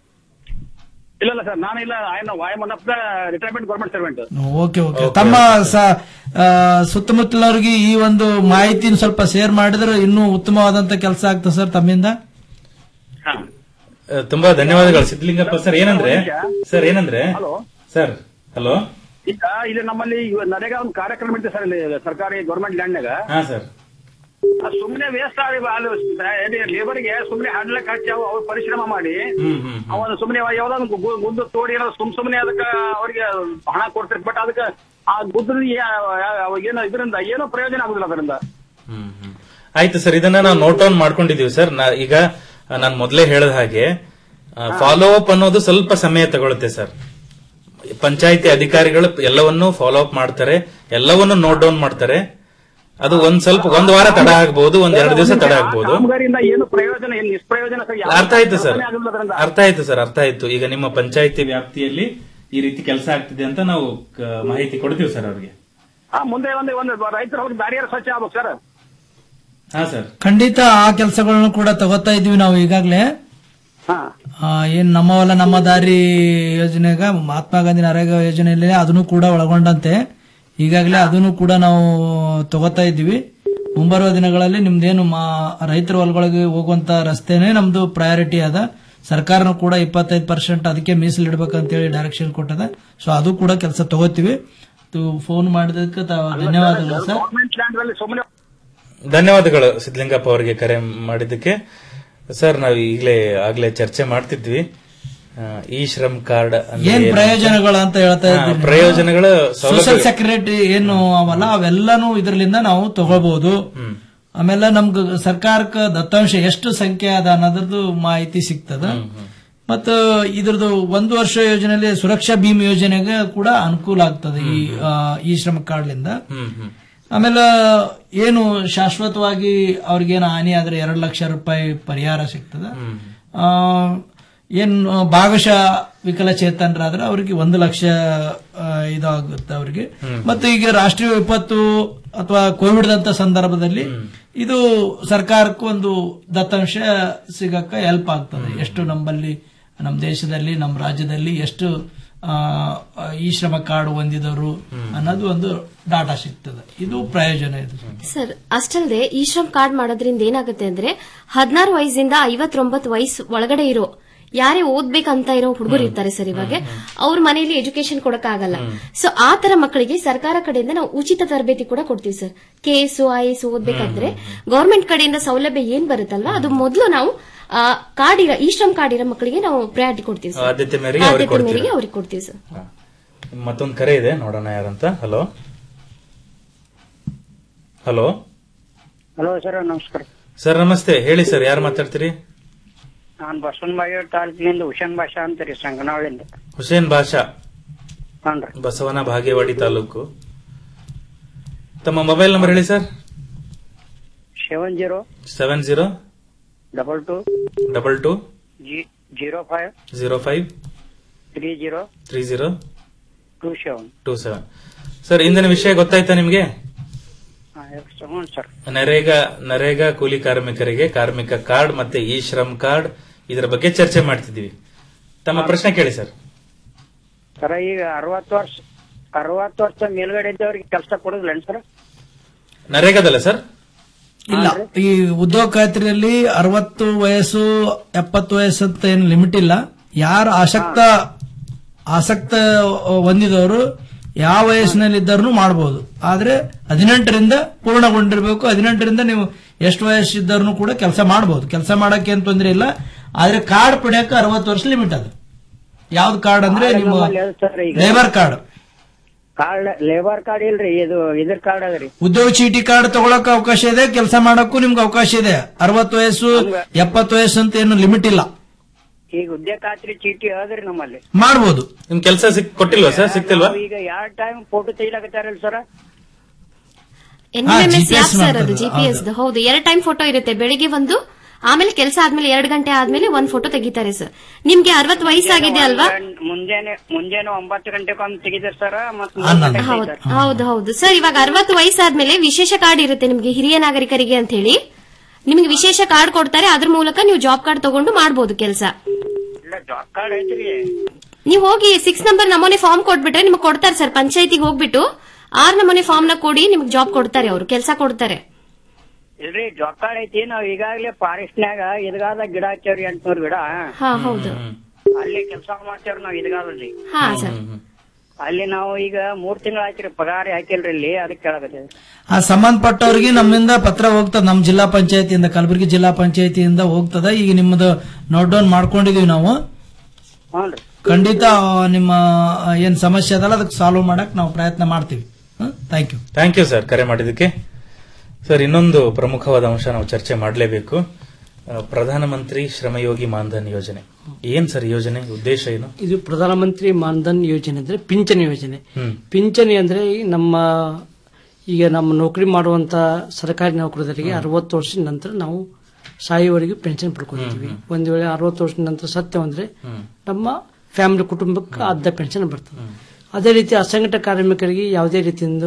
ಇಲ್ಲ ಇಲ್ಲ ಸರ್ ನಾನಿಲ್ಲ ಆಯ್ನ ವಾಯ್ one of the retirement government servant
okay okay ತಮ್ಮ ಸ- ಆ, ಸುತ್ತಮುತ್ತಲವ್ರಿಗೆ ಈ ಒಂದು ಮಾಹಿತಿನ ಸ್ವಲ್ಪ ಶೇರ್ ಮಾಡಿದ್ರೆ ಇನ್ನೂ ಉತ್ತಮವಾದಂತ ಕೆಲಸ ಆಗ್ತದೆ ಸರ್ ತಮ್ಮಿಂದ
ಆ, ತುಂಬಾ ಧನ್ಯವಾದಗಳು ಸಿದ್ಧಲಿಂಗಪ್ಪ ಸರ್ ಏನಂದ್ರೆ ಸರ್ ಏನಂದ್ರೆ
ಹಲೋ
ಸರ್ ಹಲೋ
ಈಗ ಇಲ್ಲಿ ನಮ್ಮಲ್ಲಿ ಇವ- ನರೇಗಾ ಒಂದು ಕಾರ್ಯಕ್ರಮ ಇದೆ ಸರ್ ಇಲ್ಲಿ ಸರ್ಕಾರಿ ಗೌರ್ಮೆಂಟ್ ಲ್ಯಾಂಡ್ನಾಗ
ಹಾ ಸರ್
ಸುಮ್ಮನೆ ವೇಸ್ಟ್ ಆಗಿ ಅಲ್ಲಿ ಲೇಬರ್ಗೆ ಸುಮ್ಮನೆ ಹಡ್ಲಕ್ ಹಚ್ಚಿ ಅವು ಅವ್ರು ಪರಿಶ್ರಮ ಮಾಡಿ
ಹ್ಮ್ ಹ್ಮ್
ಅವನು ಸುಮ್ಮನೆ ಯಾವ್ದೋ ಒಂದು ಗು- ಗುದ್ದು ತೋಡಿ ಏನೋ ಸುಮ್ ಸುಮ್ಮನೆ ಅದಕ್ಕೆ ಅವ್ರಿಗೆ ಹಣ ಕೊಡ್ತಾರೆ ಬಟ್ ಅದಕ್ಕೆ ಆ ಗುದ್ದು ಏನೋ ಇದರಿಂದ ಏನೋ ಪ್ರಯೋಜನ ಆಗುದಿಲ್ಲ ಅದರಿಂದ
ಆಯ್ತು ಸರ್ ಇದನ್ನ ನಾವು ನೋಟ್ ಡೌನ್ ಮಾಡ್ಕೊಂಡಿದೀವಿ ಸರ್ ನಾ- ಈಗ ನಾನು ಮೊದಲೇ ಹೇಳಿದ ಹಾಗೆ ಫಾಲೋ ಅಪ್ ಅನ್ನೋದು ಸ್ವಲ್ಪ ಸಮಯ ತಗೊಳುತ್ತೆ ಸರ್ ಪಂಚಾಯತಿ ಅಧಿಕಾರಿಗಳು ಎಲ್ಲವನ್ನೂ ಫಾಲೋ ಅಪ್ ಮಾಡ್ತಾರೆ ಎಲ್ಲವನ್ನೂ ನೋಟ್ ಡೌನ್ ಮಾಡ್ತಾರೆ ಅದು ಒಂದ್ ಸ್ವಲ್ಪ ಒಂದ್ ವಾರ ತಡ ಆಗ್ಬಹುದು ಒಂದ್ ಎರಡು ದಿವಸ ತಡ ಆಗ್ಬಹುದು
ಕಾಮಗಾರಿಯಿಂದ ಏನು ಪ್ರಯೋಜನ ಏನು ನಿಷ್ಪ್ರಯೋಜನ ಸರ್ ಯಾವ
ಅರ್ಥ ಆಯ್ತು ಸರ್
ಕೆಲಸನೇ ಆಗಿಲ್ಲ ಅದರಿಂದ.
ಅರ್ಥ ಆಯ್ತು ಸರ್ ಅರ್ಥ ಆಯ್ತು ಈಗ ನಿಮ್ಮ ಪಂಚಾಯತಿ ವ್ಯಾಪ್ತಿಯಲ್ಲಿ ಈ ರೀತಿ ಕೆಲಸ ಆಗ್ತಿದೆ ಅಂತ ನಾವು ಕ- ಮಾಹಿತಿ ಕೊಡ್ತೀವಿ ಸರ್ ಅವ್ರಿಗೆ
ಆ, ಮುಂದೆ ಒಂದು ಒಂದು ರೈತರ ಹೋಗಿ ಬ್ಯಾರಿಯರ್ ಸ್ವಚ್ಛ ಆಗ್ಬೇಕು ಸರ್
ಹಾ ಸರ್
ಖಂಡಿತ ಆ ಕೆಲಸಗಳನ್ನು ಕೂಡ ತಗೋತಾ ಇದೀವಿ ನಾವು ಈಗಾಗಲೇ
ಹಾ
ಆ, ಏನ್ ನಮ್ಮ ಹೊಲ ನಮ್ಮ ದಾರಿ ಯೋಜನೆಗ ಮಹಾತ್ಮ ಗಾಂಧಿ ನರೇಗಾ ಯೋಜನೆಯಲ್ಲಿ ಅದನ್ನು ಕೂಡ ಒಳಗೊಂಡಂತೆ ಈಗಾಗಲೇ ಅದನ್ನು ಕೂಡ ನಾವು ತಗೋತಾ ಇದ್ದೀವಿ ಮುಂಬರುವ ದಿನಗಳಲ್ಲಿ ನಿಮ್ದೇನು ಮಾ ರೈತರ ಹೊಲಗಳಿಗೆ ಹೋಗುವಂತ ರಸ್ತೆನೇ ನಮ್ದು ಪ್ರಯಾರಿಟಿ ಅದ ಸರ್ಕಾರನೂ ಕೂಡ ಇಪ್ಪತ್ತೈದು ಪರ್ಸೆಂಟ್ ಅದಕ್ಕೆ ಮೀಸಲಿಡ್ಬೇಕಂತೇಳಿ ಡೈರೆಕ್ಷನ್ ಕೊಟ್ಟದ ಸೊ ಅದು ಕೂಡ ಕೆಲಸ ತಗೋತೀವಿ ಫೋನ್ ಮಾಡಿದಕ್ಕೆ ತಾವು ಧನ್ಯವಾದಗಳು ಸರ್
ಗೌರ್ಮೆಂಟ್ ಲ್ಯಾಂಡ್ ಅಲ್ಲಿ ಸುಮ್ಮನೆ
ಧನ್ಯವಾದಗಳು ಸಿದ್ಲಿಂಗಪ್ಪ ಅವರಿಗೆ ಕರೆ ಮಾಡಿದ್ದಕ್ಕೆ ಸರ್ ನಾವು ಈಗಲೇ ಆಗ್ಲೇ ಚರ್ಚೆ ಮಾಡ್ತಿದ್ವಿ ಆ, ಈ ಶ್ರಮ್ ಕಾರ್ಡ್ ಅಂದ್ರೆ
ಏನ್
ಏನು?
ಪ್ರಯೋಜನಗಳು ಅಂತ ಹೇಳ್ತಾ
ಹಾ,
ಇದ್ದೀನಿ
ಪ್ರಯೋಜನಗಳು ಸೌಲಭ್ಯ-
ಸೋಷಿಯಲ್ ಸೆಕ್ಯೂರಿಟಿ ಏನು ಅವಲ್ಲ ಅವೆಲ್ಲಾನು ಇದರಿಂದ ನಾವು ತಗೋಬಹುದು ಆಮೇಲೆ ನಮ್ಗೆ ಸರ್ಕಾರಕ್ಕೆ ದತ್ತಾಂಶ ಎಷ್ಟು ಸಂಖ್ಯೆ ಅದ ಅನ್ನೋದ್ರದ್ದು ಮಾಹಿತಿ ಸಿಗ್ತದ ಮತ್ತು ಇದ್ರದ್ದು ಒಂದು ವರ್ಷ ಯೋಜನೆಯಲ್ಲಿ ಸುರಕ್ಷಾ ಭೀಮ್ ಯೋಜನೆಗೆ ಕೂಡ ಅನುಕೂಲ ಆಗ್ತದೆ ಈ ಆ, ಈ ಶ್ರಮ ಕಾರ್ಡ್ಲಿಂದ ಆಮೇಲೆ ಏನು ಶಾಶ್ವತವಾಗಿ ಅವ್ರಿಗೇನು ಹಾನಿ ಆದ್ರೆ ಎರಡು ಲಕ್ಷ ರೂಪಾಯಿ ಪರಿಹಾರ ಸಿಗ್ತದ ಆ, ಏನ್ ಭಾಗಶಃ ವಿಕಲಚೇತನರಾದ್ರೆ ಅವ್ರಿಗೆ ಒಂದು ಲಕ್ಷ ಆ, ಇದಾಗುತ್ತೆ ಅವ್ರಿಗೆ ಮತ್ತು ಈಗ ರಾಷ್ಟ್ರೀಯ ವಿಪತ್ತು ಅಥವಾ ಕೋವಿಡ್ ದಂತ ಸಂದರ್ಭದಲ್ಲಿ ಇದು ಸರ್ಕಾರಕ್ಕೂ ಒಂದು ದತ್ತಾಂಶ ಸಿಗಕ್ಕೆ ಹೆಲ್ಪ್ ಆಗ್ತದೆ ಎಷ್ಟು ನಮ್ಮಲ್ಲಿ ನಮ್ಮ ದೇಶದಲ್ಲಿ ನಮ್ಮ ರಾಜ್ಯದಲ್ಲಿ ಎಷ್ಟು ಆ, ಈ ಶ್ರಮ ಕಾರ್ಡ್ ಹೊಂದಿದವರು ಅನ್ನೋದು ಒಂದು ಡಾಟಾ ಸಿಗ್ತದೆ ಇದು ಪ್ರಯೋಜನ ಇದು
ಸರ್ ಅಷ್ಟಲ್ಲದೆ ಈ ಶ್ರಮ್ ಕಾರ್ಡ್ ಮಾಡೋದ್ರಿಂದ ಏನಾಗುತ್ತೆ ಅಂದ್ರೆ ಹದಿನಾರು ವಯಸ್ಸಿಂದ ಐವತ್ತೊಂಬತ್ತು ವಯಸ್ಸು ಒಳಗಡೆ ಇರೋ ಯಾರೇ ಓದ್ಬೇಕಂತ ಇರೋ ಹುಡುಗರು ಇರ್ತಾರೆ ಸರ್ ಇವಾಗ ಅವ್ರ ಮನೆಯಲ್ಲಿ ಎಜುಕೇಶನ್ ಕೊಡಕ್ಕಾಗಲ್ಲ ಸೊ ಆ ತರ ಮಕ್ಕಳಿಗೆ ಸರ್ಕಾರ ಕಡೆಯಿಂದ ನಾವು ಉಚಿತ ತರಬೇತಿ ಕೂಡ ಕೊಡ್ತೀವಿ sir K S I S ಓದ್ಬೇಕಾದ್ರೆ ಗವರ್ಮೆಂಟ್ ಕಡೆಯಿಂದ ಸೌಲಭ್ಯ ಏನ್ ಬರುತ್ತಲ್ವಾ ಅದು ಮೊದಲು ನಾವು ಆ, ಕಾರ್ಡ್ ಇರೋ ಈ ಶ್ರಮ್ ಕಾರ್ಡ್ ಇರೋ ಮಕ್ಕಳಿಗೆ ನಾವು ಪ್ರಯಾರಿಟಿ ಕೊಡ್ತೀವಿ ಸರ್
ಆದ್ಯತೆ ಮೇರೆಗೆ ಅವ್ರಿಗೆ
ಆದ್ಯತೆ ಮೇರೆಗೆ
ಕೊಡ್ತೀರಾ?
ಅವ್ರಿಗೆ ಕೊಡ್ತೀವಿ ಸರ್
ಮತ್ತೊಂದು ಕರೆ ಇದೆ ನೋಡೋಣ ಯಾರಂತ ಹಲೋ ಹಲೋ
ಹಲೋ ಸರ್ ನಮಸ್ಕಾರ
ಸರ್ ನಮಸ್ತೆ ಹೇಳಿ ಸರ್ ಯಾರು ಮಾತಾಡ್ತೀರಿ
ನಾನು ಬಸವನಬಾಯಿ ತಾಲೂಕಿನಿಂದ ಹುಷನ್ ಭಾಷಾ ಅಂತೀರಿ ಸಂಗನಹಳ್ಳಿಯಿಂದ
ಹುಸೇನ್ ಬಾಷಾ
ಹ್ಞೂ
ಬಸವನ ಭಾಗೇವಾಡಿ ತಾಲೂಕು ತಮ್ಮ ಮೊಬೈಲ್ ನಂಬರ್ ಹೇಳಿ sir
seven zero
seven zero
double two
double two
zero five
zero five
three zero
three zero
two seven
two seven sir ಇಂದಿನ ವಿಷಯ ಗೊತ್ತಾಯ್ತಾ ನಿಮ್ಗೆ
ಹ್ಞೂ ಸರ್
ನರೇಗಾ ನರೇಗಾ ಕೂಲಿ ಕಾರ್ಮಿಕರಿಗೆ ಕಾರ್ಮಿಕ ಕಾರ್ಡ್ ಮತ್ತೆ ಇ ಶ್ರಮ್ ಕಾರ್ಡ್ ಇದರ ಬಗ್ಗೆ ಚರ್ಚೆ ಮಾಡ್ತಿದ್ದೀವಿ ತಮ್ಮ ಪ್ರಶ್ನೆ ಕೇಳಿ ಸರ್
ಸರ ಈಗ ಅರವತ್ತು ವರ್ಷ ಅರವತ್ತು ವರ್ಷ ಮೇಲ್ಗಡೆ ಇದ್ದವ್ರಿಗೆ ಕೆಲಸ ಕೊಡೋದಿಲ್ಲ ಸರ್
ನರೇಗಾದಲ್ಲ ಸರ್
ಇಲ್ಲ ಈ ಉದ್ಯೋಗ ಖಾತ್ರಿಯಲ್ಲಿ ಅರವತ್ತು ವಯಸ್ಸು ಎಪ್ಪತ್ತು ವಯಸ್ಸು ಅಂತ ಏನು ಲಿಮಿಟ್ ಇಲ್ಲ ಯಾರು ಆಸಕ್ತ ಆಸಕ್ತ ಹೊಂದಿದವರು ಯಾವ ವಯಸ್ಸಿನಲ್ಲಿದ್ದರೂ ಮಾಡಬಹುದು ಆದ್ರೆ ಹದಿನೆಂಟರಿಂದ ಪೂರ್ಣಗೊಂಡಿರಬೇಕು ಹದಿನೆಂಟರಿಂದ ನೀವು ಎಷ್ಟು ವಯಸ್ಸಿದ್ದರೂ ಕೂಡ ಕೆಲಸ ಮಾಡಬಹುದು ಕೆಲಸ ಮಾಡಕ್ಕೆ ಏನ್ ತೊಂದರೆ ಇಲ್ಲ ಆದ್ರೆ ಕಾರ್ಡ್ ಪಡೆಯಕ್ಕೆ ಅರವತ್ತು ವರ್ಷ ಲಿಮಿಟ್ ಅದು ಯಾವ್ದು ಕಾರ್ಡ್ ಅಂದ್ರೆ ನಿಮ್ಮ
ನಮ್ಮಲ್ಲಿ ಅದು ಸರ್ ಈಗ
labour card
card labour card ಇಲ್ರಿ ಇದು ಇದ್ರ ಕಾರ್ಡ್ ಅದ್ರಿ
ಉದ್ಯೋಗ ಚೀಟಿ ಕಾರ್ಡ್ ತಗೊಳಕ್ ಅವಕಾಶ ಇದೆ ಕೆಲಸ ಮಾಡಕ್ಕೂ ನಿಮ್ಗೆ ಅವಕಾಶ ಇದೆ ಅರವತ್ತು ವಯಸ್ಸು ಎಪ್ಪತ್ತು ವಯಸ್ಸು ಅಂತ ಏನು ಲಿಮಿಟ್ ಇಲ್ಲ
ಈಗ ಉದ್ಯೋಗ ಖಾತ್ರಿ ಚೀಟಿ ಅದ್ರಿ ನಮ್ಮಲ್ಲಿ
ಮಾಡ್ಬೋದು
ನಿಮ್ ಕೆಲಸ ಕೊಟ್ಟಿಲ್ವಾ ಸರ್ ಸಿಕ್ತಿಲ್ವಾ
ನಾವು ಈಗ ಯಾವ ಟೈಮ್ ಫೋಟೋ ತೆಗಿಲಾಕತ್ತಾರಲ್ಲ ಸರ್
ಎನ್
ಹಾ,
M S
GPS
app sir ಅದು
ಮಾಡ್ತದೆ,
ಜಿಪಿಎಸ್ ಹೌದು ಎರಡು ಟೈಮ್ ಫೋಟೋ ಇರುತ್ತೆ ಬೆಳಿಗ್ಗೆ ಒಂದು ಆಮೇಲೆ ಕೆಲಸ ಆದ್ಮೇಲೆ ಎರಡು ಗಂಟೆ ಆದ್ಮೇಲೆ ಒಂದ್ ಫೋಟೋ ತೆಗಿತಾರೆ ಸರ್ ನಿಮ್ಗೆ ಅರವತ್ ವಯಸ್ಸಾಗಿದೆ ಅಲ್ವಾ
ಮುಂಜಾನೆ ಮುಂಜಾನೆ ಒಂಬತ್ತು ಗಂಟೆಗೊಮ್ಮೆ ತೆಗಿದಾರೆ ಸರ್ ಮತ್ತೆ
ಹೌದು ಹೌದು ಹೌದು ಸರ್ ಇವಾಗ ಅರವತ್ತು ವಯಸ್ಸಾದ್ಮೇಲೆ ವಿಶೇಷ ಕಾರ್ಡ್ ಇರುತ್ತೆ ನಿಮ್ಗೆ ಹಿರಿಯ ನಾಗರಿಕರಿಗೆ ಅಂತ ಹೇಳಿ ನಿಮ್ಗೆ ವಿಶೇಷ ಕಾರ್ಡ್ ಕೊಡ್ತಾರೆ ಅದ್ರ ಮೂಲಕ ನೀವು ಜಾಬ್ ಕಾರ್ಡ್ ತಗೊಂಡು ಮಾಡ್ಬೋದು ಕೆಲಸ
ಇಲ್ಲ ಜಾಬ್ ಕಾರ್ಡ್ ಐತ್ರಿ
ನೀವು ಹೋಗಿ ಸಿಕ್ಸ್ ನಂಬರ್ ನಮೂನೆ ಫಾರ್ಮ್ ಕೊಟ್ಬಿಟ್ರೆ ನಿಮ್ಗೆ ಕೊಡ್ತಾರೆ ಸರ್ ಪಂಚಾಯತಿಗೆ ಹೋಗ್ಬಿಟ್ಟು ಆರ್ ನಮೂನೆ ಫಾರ್ಮ್ ನ ಕೊಡಿ ನಿಮ್ಗೆ ಜಾಬ್ ಕೊಡ್ತಾರೆ ಅವರು ಕೆಲಸ ಕೊಡ್ತಾರೆ
ಇಲ್ರಿ ಜಾಬ್ ಕಾರ್ಡ್ ಐತಿ ನಾವ್ ಈಗಾಗ್ಲೇ ಫಾರೆಸ್ಟ್ನ್ಯಾಗ ಇದ್ಗಾದ ಗಿಡ ಹಚ್ಚವ್ರಿ ಎಂಟ್ನೂರ್ ಗಿಡ
ಹಾ ಹೌದು
ಅಲ್ಲಿ ಕೆಲಸ ಮಾಡ್ತೇವ್ರಿ ನಾವ್ ಇದ್ಗಾದಲ್ಲಿ
ಹಾ ಸರ್
ಅಲ್ಲಿ ನಾವು ಈಗ ಮೂರ್ ತಿಂಗಳ ಆಯ್ತ್ರಿ ಪಗಾರ ಹಾಕಿಲ್ರಿ ಇಲ್ಲಿ ಅದಕ್ಕೆ ಕೇಳಕತ್ತೇವೆ
ಆ ಸಂಬಂಧಪಟ್ಟವ್ರಿಗೆ ನಮ್ಮಿಂದ ಪತ್ರ ಹೋಗ್ತದೆ ನಮ್ಮ ಜಿಲ್ಲಾ ಪಂಚಾಯತಿಯಿಂದ ಕಲಬುರಗಿ ಜಿಲ್ಲಾ ಪಂಚಾಯತಿಯಿಂದ ಹೋಗ್ತದೆ ಈಗ ನಿಮ್ಮದು ನೋಟ್ ಡೌನ್ ಮಾಡ್ಕೊಂಡಿದೀವಿ ನಾವು
ಹ್ಞೂನ್ರಿ
ಖಂಡಿತ ಆ, ನಿಮ್ಮ ಆ, ಏನ್ ಸಮಸ್ಯೆ ಅದಲ್ಲ ಅದಕ್ಕೆ ಸಾಲ್ವ್ ಮಾಡಕ್ ನಾವು ಪ್ರಯತ್ನ ಮಾಡ್ತೀವಿ thank you
thank you sir ಕರೆ ಮಾಡಿದ್ದಕ್ಕೆ ಸರ್ ಇನ್ನೊಂದು ಪ್ರಮುಖವಾದ ಅಂಶ ನಾವು ಚರ್ಚೆ ಮಾಡಲೇಬೇಕು ಆ, ಪ್ರಧಾನಮಂತ್ರಿ ಶ್ರಮಯೋಗಿ ಮಾನ್ಧನ್ ಯೋಜನೆ ಏನ್ ಸರ್ ಯೋಜನೆ ಉದ್ದೇಶ ಏನು
ಇದು ಪ್ರಧಾನಮಂತ್ರಿ ಮಾನ್ಧನ್ ಯೋಜನೆ ಅಂದ್ರೆ ಪಿಂಚಣಿ ಯೋಜನೆ
ಹ್ಮ್
ಪಿಂಚಣಿ ಅಂದ್ರೆ ಈ ನಮ್ಮ ಈಗ ನಮ್ಮ ನೌಕರಿ ಮಾಡುವಂತ ಸರ್ಕಾರಿ ನೌಕರರಿಗೆ ಅರವತ್ತು ವರ್ಷದ ನಂತರ ನಾವು ಸಾಯುವವರೆಗೂ ಪೆನ್ಷನ್ ಪಡ್ಕೊಂಡಿದ್ದೀವಿ ಒಂದ್ ವೇಳೆ ಅರವತ್ತು ವರ್ಷದ ನಂತರ ಸತ್ಯ ಅಂದ್ರೆ ನಮ್ಮ ಫ್ಯಾಮಿಲಿ ಕುಟುಂಬಕ್ಕೆ ಅರ್ಧ ಪೆನ್ಷನ್ ಬರ್ತದೆ ಅದೇ ರೀತಿ ಅಸಂಘಟಿತ ಕಾರ್ಮಿಕರಿಗೆ ಯಾವುದೇ ರೀತಿಯಿಂದ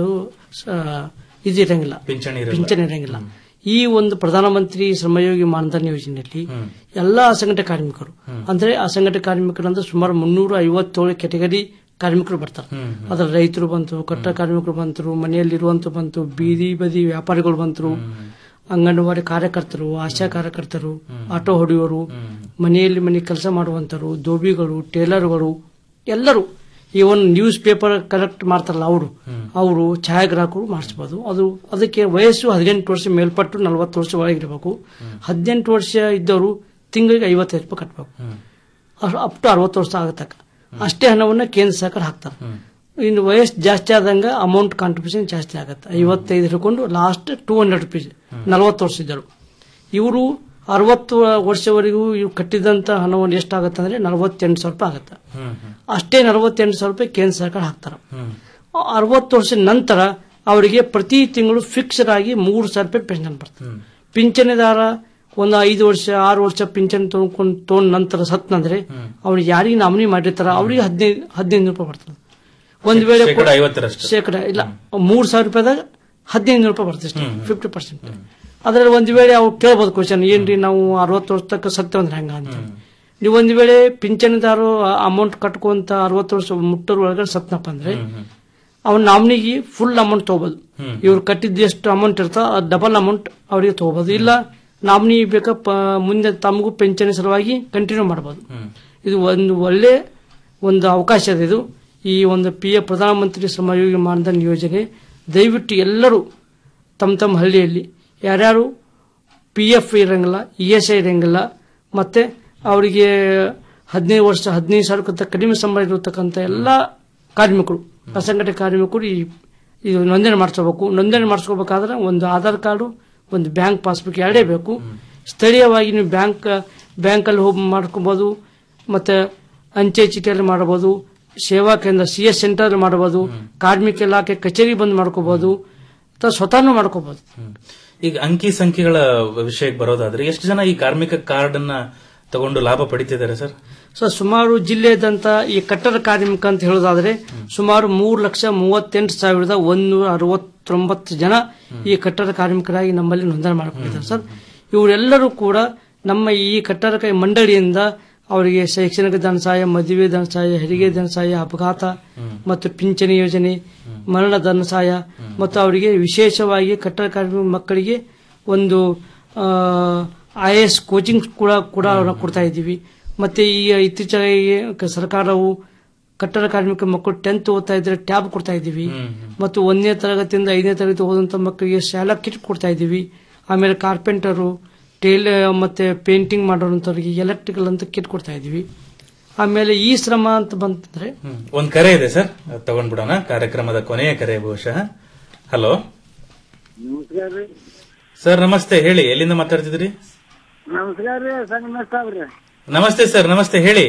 ಇದು ಇರಂಗಿಲ್ಲ
ಪಿಂಚಣಿ ಇರಲ್ಲ.
ಪಿಂಚಣಿ ಇರಂಗಿಲ್ಲ ಈ ಒಂದು ಪ್ರಧಾನಮಂತ್ರಿ ಶ್ರಮಯೋಗಿ ಮಾನಧನ ಯೋಜನೆಯಲ್ಲಿ ಎಲ್ಲಾ ಅಸಂಘಟಿತ ಕಾರ್ಮಿಕರು ಅಂದ್ರೆ ಅಸಂಘಟಿತ ಕಾರ್ಮಿಕರು ಅಂದ್ರೆ ಸುಮಾರು ಮುನ್ನೂರ ಐವತ್ತೇಳು ಕೆಟಗರಿ ಕಾರ್ಮಿಕರು ಬರ್ತಾರೆ ಅದ್ರ ರೈತರು ಬಂತು ಕಟ್ಟ ಕಾರ್ಮಿಕರು ಬಂತರು ಮನೆಯಲ್ಲಿರುವಂತ ಬಂತು ಬೀದಿ ಬದಿ ವ್ಯಾಪಾರಿಗಳು ಬಂತರು ಅಂಗನವಾಡಿ ಕಾರ್ಯಕರ್ತರು ಆಶಾ ಕಾರ್ಯಕರ್ತರು ಆಟೋ ಹೊಡೆಯೋರು ಮನೆಯಲ್ಲಿ ಮನೆ ಕೆಲಸ ಮಾಡುವಂತರು ದೋಬಿಗಳು ಟೇಲರ್ಗಳು ಎಲ್ಲರೂ ಈ ಒಂದು ನ್ಯೂಸ್ ಪೇಪರ್ ಕಲೆಕ್ಟ್ ಮಾಡ್ತಾರಲ್ಲ ಅವರು ಅವರು ಛಾಯಾಗ್ರಾಹಕರು ಮಾಡಿಸ್ಬೋದು ಅದು ಅದಕ್ಕೆ ವಯಸ್ಸು ಹದಿನೆಂಟು ವರ್ಷ ಮೇಲ್ಪಟ್ಟು ನಲವತ್ತು ವರ್ಷ ಒಳಗಿರಬೇಕು ಹದಿನೆಂಟು ವರ್ಷ ಇದ್ದವರು ತಿಂಗಳಿಗೆ ಐವತ್ತೈದು ರೂಪಾಯಿ ಕಟ್ಟಬೇಕು ಅಪ್ ಟು ಅರವತ್ತು ವರ್ಷ ಆಗತಕ್ಕ ಅಷ್ಟೇ ಹಣವನ್ನ ಕೇಂದ್ರ ಸರ್ಕಾರ ಹಾಕ್ತಾರೆ ಇನ್ನು ವಯಸ್ಸು ಜಾಸ್ತಿ ಆದಂಗ ಅಮೌಂಟ್ ಕಾಂಟ್ರಿಬ್ಯೂಷನ್ ಜಾಸ್ತಿ ಆಗುತ್ತೆ ಐವತ್ತೈದು ಹಿಡ್ಕೊಂಡು ಲಾಸ್ಟ್ ಟೂ ಹಂಡ್ರೆಡ್ ರುಪೀಸ್ ನಲವತ್ತು ವರ್ಷ ಇದ್ದರು ಇವರು ಅರವತ್ತು ವರ್ಷವರೆಗೂ ಇವ್ರು ಕಟ್ಟಿದಂತ ಹಣವನ್ನು ಎಷ್ಟಾಗುತ್ತೆ ಅಂದ್ರೆ ನಲವತ್ತೆಂಟು ಸಾವಿರ ರೂಪಾಯಿ ಆಗುತ್ತೆ ಅಷ್ಟೇ ನಲವತ್ತೆಂಟು ಸಾವಿರ ರೂಪಾಯಿ ಕೇಂದ್ರ ಸರ್ಕಾರ ಹಾಕ್ತಾರೆ ಅರವತ್ತು ವರ್ಷ ನಂತರ ಅವರಿಗೆ ಪ್ರತಿ ತಿಂಗಳು ಫಿಕ್ಸ್ಡ್ ಆಗಿ ಮೂರು ಸಾವಿರ ರೂಪಾಯಿ ಪೆನ್ಷನ್ ಬರ್ತದೆ ಪಿಂಚಣಿದಾರ ಒಂದು ಐದು ವರ್ಷ ಆರು ವರ್ಷ ಪಿಂಚಣಿ ತಗೊಂಡ್ ತಗೊಂಡ್ ನಂತರ ಸತ್ನಂದ್ರೆ ಅವ್ರಿಗೆ ಯಾರಿಗೆ ನಾಮಿನಿ ಮಾಡಿರ್ತಾರ ಅವ್ರಿಗೆ ಹದಿನೈದು ಹದಿನೈದು ರೂಪಾಯಿ ಬರ್ತದೆ ಒಂದ್ ವೇಳೆ
ಶೇಕಡ ಐವತ್ತರಷ್ಟು.
ಶೇಕಡ ಇಲ್ಲ ಮೂರ್ ಸಾವಿರ ರೂಪಾಯಿದಾಗ ಹದಿನೈದು ರೂಪಾಯಿ ಬರ್ತದೆ ಅಷ್ಟೇ ಫಿಫ್ಟಿ ಪರ್ಸೆಂಟ್ ಅದ್ರಲ್ಲಿ ಒಂದ್ ವೇಳೆ ಅವ್ರು ಕೇಳ್ಬೋದು ಕ್ವಶನ್ ಏನ್ರಿ ನಾವು ಅರವತ್ತು ವರ್ಷ ತಕ್ಕ ಸತ್ಯ ಅಂದ್ರೆ ಹೆಂಗ ಅಂತ ನೀವು ಒಂದ್ ವೇಳೆ ಪಿಂಚಣಿದಾರು ಅಮೌಂಟ್ ಕಟ್ಕೊಂತ ಅರವತ್ತು ವರ್ಷ ಮುಟ್ಟೋರ್ ಒಳಗಡೆ ಸತ್ನಪ್ಪ ಅಂದ್ರೆ ಅವ್ನ ನಾಮಿನಿಗೆ ಫುಲ್ ಅಮೌಂಟ್ ತಗೋಬಹುದು ಇವ್ರು ಕಟ್ಟಿದ್ದು ಎಷ್ಟು ಅಮೌಂಟ್ ಇರ್ತಾ ಡಬಲ್ ಅಮೌಂಟ್ ಅವರಿಗೆ ತಗೋಬಹುದು ಇಲ್ಲ ನಾಮಿನಿ ಬೇಕಾ ಪ- ಮುಂದೆ ತಮಗೂ ಪಿಂಚಣಿ ಸಲುವಾಗಿ ಕಂಟಿನ್ಯೂ ಮಾಡಬಹುದು ಇದು ಒಂದು ಒಳ್ಳೆ ಒಂದು ಅವಕಾಶ ಇದೆ ಇದು ಈ ಒಂದು ಪಿ ಎ ಪ್ರಧಾನಮಂತ್ರಿ ಶ್ರಮಯೋಗಿ ಮಾನಧನ್ ಯೋಜನೆ ದಯವಿಟ್ಟು ಎಲ್ಲರೂ ತಮ್ಮ ತಮ್ಮ ಹಳ್ಳಿಯಲ್ಲಿ ಯಾರ್ಯಾರು ಪಿ ಎಫ್ ಇರಂಗಿಲ್ಲ ಇ ಎಸ್ ಐ ಇರಂಗಿಲ್ಲ ಮತ್ತೆ ಅವರಿಗೆ ಹದಿನೈದು ವರ್ಷ ಹದಿನೈದು ಸಾವಿರಕ್ಕಿಂತ ಕಡಿಮೆ ಸಂಬಳ ಇರತಕ್ಕಂಥ ಎಲ್ಲ ಕಾರ್ಮಿಕರು ಅಸಂಘಟಿತ ಕಾರ್ಮಿಕರು ಈ ಇದು ನೋಂದಣಿ ಮಾಡಿಸ್ಕೋಬೇಕು ನೋಂದಣಿ ಮಾಡಿಸ್ಕೋಬೇಕಾದ್ರೆ ಒಂದು ಆಧಾರ್ ಕಾರ್ಡು ಒಂದು ಬ್ಯಾಂಕ್ ಪಾಸ್ಬುಕ್ ಎರಡೇ ಬೇಕು ಸ್ಥಳೀಯವಾಗಿ ನೀವು ಬ್ಯಾಂಕ್ ಬ್ಯಾಂಕಲ್ಲಿ ಹೋಗಿ ಮಾಡ್ಕೋಬಹುದು ಮತ್ತೆ ಅಂಚೆ ಚೀಟಿಯಲ್ಲಿ ಮಾಡಬಹುದು ಸೇವಾ ಕೇಂದ್ರ ಸಿ ಎಸ್ ಸೆಂಟರ್ ಮಾಡಬಹುದು ಕಾರ್ಮಿಕ ಇಲಾಖೆ ಕಚೇರಿ ಬಂದ್ ಮಾಡ್ಕೋಬಹುದು ಅಥವಾ ಸ್ವತಃನೂ ಮಾಡ್ಕೋಬಹುದು
ಈಗ ಅಂಕಿ ಸಂಖ್ಯೆಗಳ ವಿಷಯಕ್ಕೆ ಬರೋದಾದ್ರೆ ಎಷ್ಟು ಜನ ಈ ಕಾರ್ಮಿಕ ಕಾರ್ಡ್ ಅನ್ನ ತಗೊಂಡು ಲಾಭ ಪಡಿತಿದ್ದಾರೆ ಸರ್
ಸೊ ಸುಮಾರು ಜಿಲ್ಲೆಯಾದಂತ ಈ ಕಟ್ಟಡ ಕಾರ್ಮಿಕ ಅಂತ ಹೇಳೋದಾದ್ರೆ ಸುಮಾರು ಮೂರು ಲಕ್ಷ ಮೂವತ್ತೆಂಟು ಸಾವಿರದ ಒಂದೂರ ಅರವತ್ತೊಂಬತ್ತು ಜನ ಈ ಕಟ್ಟಡ ಕಾರ್ಮಿಕರಾಗಿ ನಮ್ಮಲ್ಲಿ ನೋಂದಣಿ ಮಾಡಿಕೊಂಡಿದ್ದಾರೆ ಸರ್ ಇವರೆಲ್ಲರೂ ಕೂಡ ನಮ್ಮ ಈ ಕಟ್ಟಡ ಕೈ- ಮಂಡಳಿಯಿಂದ ಅವರಿಗೆ ಶೈಕ್ಷಣಿಕ ಧನ ಸಹಾಯ ಮದುವೆ ಧನ ಸಹಾಯ ಹೆರಿಗೆ ಧನ ಸಹಾಯ ಅಪಘಾತ ಮತ್ತು ಪಿಂಚಣಿ ಯೋಜನೆ ಮರಣ ಧನ ಸಹಾಯ ಮತ್ತು ಅವರಿಗೆ ವಿಶೇಷವಾಗಿ ಕಟ್ಟಡ ಕಾರ್ಮಿಕ ಮಕ್ಕಳಿಗೆ ಒಂದು ಐ ಎಸ್ ಕೋಚಿಂಗ್ ಕೂಡ ಕೂಡ ಅವ್ರನ್ನ ಕೊಡ್ತಾ ಇದ್ದೀವಿ ಮತ್ತೆ ಈಗ ಇತ್ತೀಚೆಗೆ ಕ- ಸರ್ಕಾರವು ಕಟ್ಟಡ ಕಾರ್ಮಿಕ ಮಕ್ಕಳು ಟೆಂತ್ ಓದ್ತಾ ಇದ್ರೆ ಟ್ಯಾಬ್ ಕೊಡ್ತಾ ಇದ್ದೀವಿ ಮತ್ತು ಒಂದನೇ ತರಗತಿಯಿಂದ ಐದನೇ ತರಗತಿ ಓದುವಂತ ಮಕ್ಕಳಿಗೆ ಶಾಲಾ ಕಿಟ್ ಕೊಡ್ತಾ ಇದ್ದೀವಿ ಆಮೇಲೆ ಕಾರ್ಪೆಂಟರು ಟೇಲ್ ಮತ್ತೆ ಪೇಂಟಿಂಗ್ ಮಾಡೋರಂಥವ್ರಿಗೆ ಎಲೆಕ್ಟ್ರಿಕಲ್ ಅಂತ ಕಿಟ್ ಕೊಡ್ತಾ ಇದ್ದೀವಿ ಆಮೇಲೆ ಈ ಶ್ರಮ ಅಂತ ಬಂತಂದ್ರೆ
ಒಂದ್ ಕರೆ ಇದೆ ಸರ್ ಅದ್ ತಗೊಂಡ್ಬಿಡೋಣ ಕಾರ್ಯಕ್ರಮದ ಕೊನೆಯ ಕರೆ ಬಹುಶಃ ಹಲೋ
ನಮಸ್ಕಾರ ರೀ
ಸರ್ ನಮಸ್ತೆ ಹೇಳಿ ಎಲ್ಲಿಂದ ಮಾತಾಡ್ತಿದ್ರಿ
ನಮಸ್ಕಾರ ರೀ ಸಂಗಮೇಶ್ ಸಾಬ್ರಿ
ನಮಸ್ತೆ ಸರ್ ನಮಸ್ತೆ ಹೇಳಿ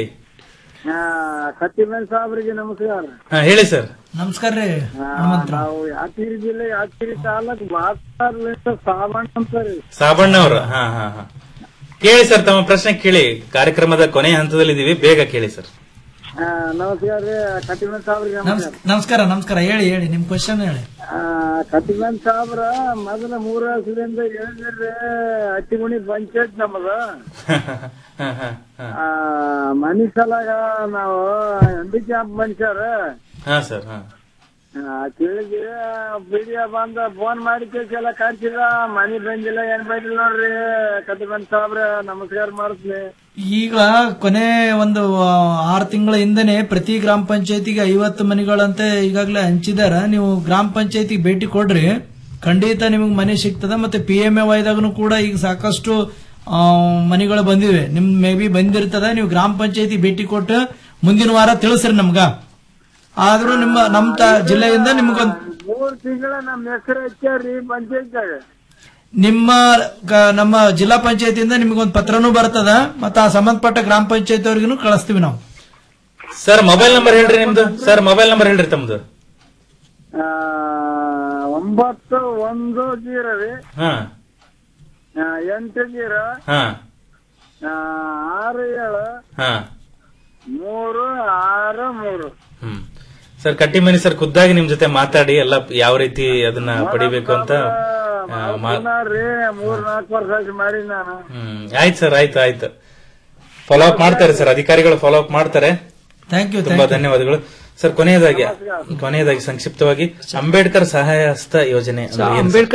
ಸತ್ಯಮೇಶ್ ಸಾಬ್ರಿಗೆ ನಮಸ್ಕಾರ
ಹಾ ಹೇಳಿ ಸರ್
ನಮಸ್ಕಾರ ರೀ
ಆ, ನಾವು ಯಾದಗಿರಿ ಜಿಲ್ಲೆ ಯಾದಗಿರಿ ತಾಲೂಕ್ ಮಾತಾಡ್ಲಿಂದ ಸಾಬಣ್ಣ ಅಂತ ರೀ
ಸಾಬಣ್ಣ ಅವರು ಹಾ ಹಾ ಹಾ ಕೇಳಿ ಸರ್ ತಮ್ಮ ಪ್ರಶ್ನೆ ಕೇಳಿ ಕಾರ್ಯಕ್ರಮದ ಕೊನೆಯ ಹಂತದಲ್ಲಿದ್ದೀವಿ ಬೇಗ ಕೇಳಿ ಸರ್
ಆ, ನಮಸ್ಕಾರ ರೀ ಕಟಿಮನ್ ಸಾಬ್ರಿಗೆ ನಮಸ್ಕಾರ
ನಮಸ್ಕಾರ ನಮಸ್ಕಾರ ಹೇಳಿ ಹೇಳಿ ನಿಮ್ ಕ್ವಶನ್ ಹೇಳಿ
ಆ, ಕಟಿಮನ್ ಸಾಬ್ರ ಮೊದಲ ಮೂರು ವರ್ಷದಿಂದ ಹೇಳಿದ್ರಿ ಹಟ್ಟಿಗುಣಿ ಪಂಚಾಯತ್ ನಮ್ಮದ
ಹಾ, ಹಾ, ಹಾ.
ಆ, ಮನಿ ಸಲಾಗ ನಾವು ಎಂಡಿ ಕ್ಯಾಂಪ್ ಮನುಷ್ಯರ
ಹಾ ಸರ್ ಹಾ
ಕೇಳಿದ್ವಿ ಬಿಡಿಯ ಬಂದ ಫೋನ್ ಮಾಡಿ ಕೇಳಿ ಎಲ್ಲ ಕಾಡ್ಸಿದ ಮನಿ ಬಂದಿಲ್ಲ ಏನ್ ಬಂದಿಲ್ಲ ನೋಡ್ರಿ ಕಟಿಮನ್ ಸಾಬ್ರ ನಮಸ್ಕಾರ ಮಾಡ್ತೀನಿ
ಈಗ ಕೊನೆ ಒಂದು ಆ, ಆರು ತಿಂಗಳ ಹಿಂದೆನೆ ಪ್ರತಿ ಗ್ರಾಮ ಪಂಚಾಯತಿಗೆ ಐವತ್ತು ಮನೆಗಳಂತೆ ಈಗಾಗಲೇ ಹಂಚಿದಾರ ನೀವು ಗ್ರಾಮ ಪಂಚಾಯತಿಗೆ ಭೇಟಿ ಕೊಡ್ರಿ ಖಂಡಿತ ನಿಮಗೆ ಮನೆ ಸಿಗ್ತದ ಮತ್ತೆ ಪಿ ಎಂ ಎ ವೈದಾಗನು ಕೂಡ ಈಗ ಸಾಕಷ್ಟು ಆ, ಮನೆಗಳು ಬಂದಿವೆ ನಿಮ್ ಮೇ ಬಿ ಬಂದಿರ್ತದ ನೀವು ಗ್ರಾಮ ಪಂಚಾಯತಿ ಭೇಟಿ ಕೊಟ್ಟು ಮುಂದಿನ ವಾರ ತಿಳಿಸ್ರಿ ನಮ್ಗ ಆದ್ರೂ ನಿಮ್ಮ ನಮ್ ತ- ಜಿಲ್ಲೆಯಿಂದ ನಿಮ್ಗೊಂದ್
ಮೂರ್ ತಿಂಗಳ ನಮ್ ಹೆಸರು ಹಚ್ಚಾರ್ರಿ ಪಂಚಾಯತ್ದಾಗ
ನಿಮ್ಮ ಗ- ನಮ್ಮ ಜಿಲ್ಲಾ ಪಂಚಾಯತಿಯಿಂದ ನಿಮಗೊಂದು ಪತ್ರನೂ ಬರ್ತದ ಮತ್ತೆ ಆ ಸಂಬಂಧಪಟ್ಟ ಗ್ರಾಮ ಪಂಚಾಯತ್ ಅವ್ರಿಗೂ ಕಳಿಸ್ತೀವಿ ನಾವು
ಸರ್ ಮೊಬೈಲ್ ನಂಬರ್ ಹೇಳ್ರಿ ನಿಮ್ದು ಸರ್ ಮೊಬೈಲ್ ನಂಬರ್ ಹೇಳ್ರಿ ತಮ್ದು
ಒಂಬತ್ತು ಒಂದು ಜೀರೋ ರೀ
ಹಾ
ಆ, ಎಂಟು ಜೀರೋ
ಹಾ
ಆ, ಆರು ಏಳು
ಹಾ
ಮೂರು ಆರು ಮೂರು
ಹ್ಮ್ ಸರ್ ಕಟ್ಟಿಮನಿ ಸರ್ ಖುದ್ದಾಗಿ ನಿಮ್ ಜೊತೆ ಮಾತಾಡಿ ಎಲ್ಲ ಯಾವ ರೀತಿ ಅದನ್ನ ಪಡಿಬೇಕು ಅಂತ ಆ, ಮಾ-
ಪುನಃ ರೀ ಮೂರ್ ನಾಲ್ಕು ವರ್ಷ ಆಯ್ತು ಮಾಡಿ ನಾನು
ಹ್ಮ್ ಆಯ್ತು ಸರ್ ಆಯ್ತು ಆಯ್ತು ಫಾಲೋ ಅಪ್ ಮಾಡ್ತಾರೆ ಸರ್ ಅಧಿಕಾರಿಗಳು ಫಾಲೋ ಅಪ್ ಮಾಡ್ತಾರೆ
ಥ್ಯಾಂಕ್ ಯು
ತುಂಬಾ ಧನ್ಯವಾದಗಳು ಸರ್ ಕೊನೆಯದಾಗಿ ಕೊನೆಯದಾಗಿ ಸಂಕ್ಷಿಪ್ತವಾಗಿ ಅಂಬೇಡ್ಕರ್ ಸಹಾಯ ಹಸ್ತ ಯೋಜನೆ ಅಂದ್ರೆ ಏನು ಸರ್?
ಅಂಬೇಡ್ಕರ್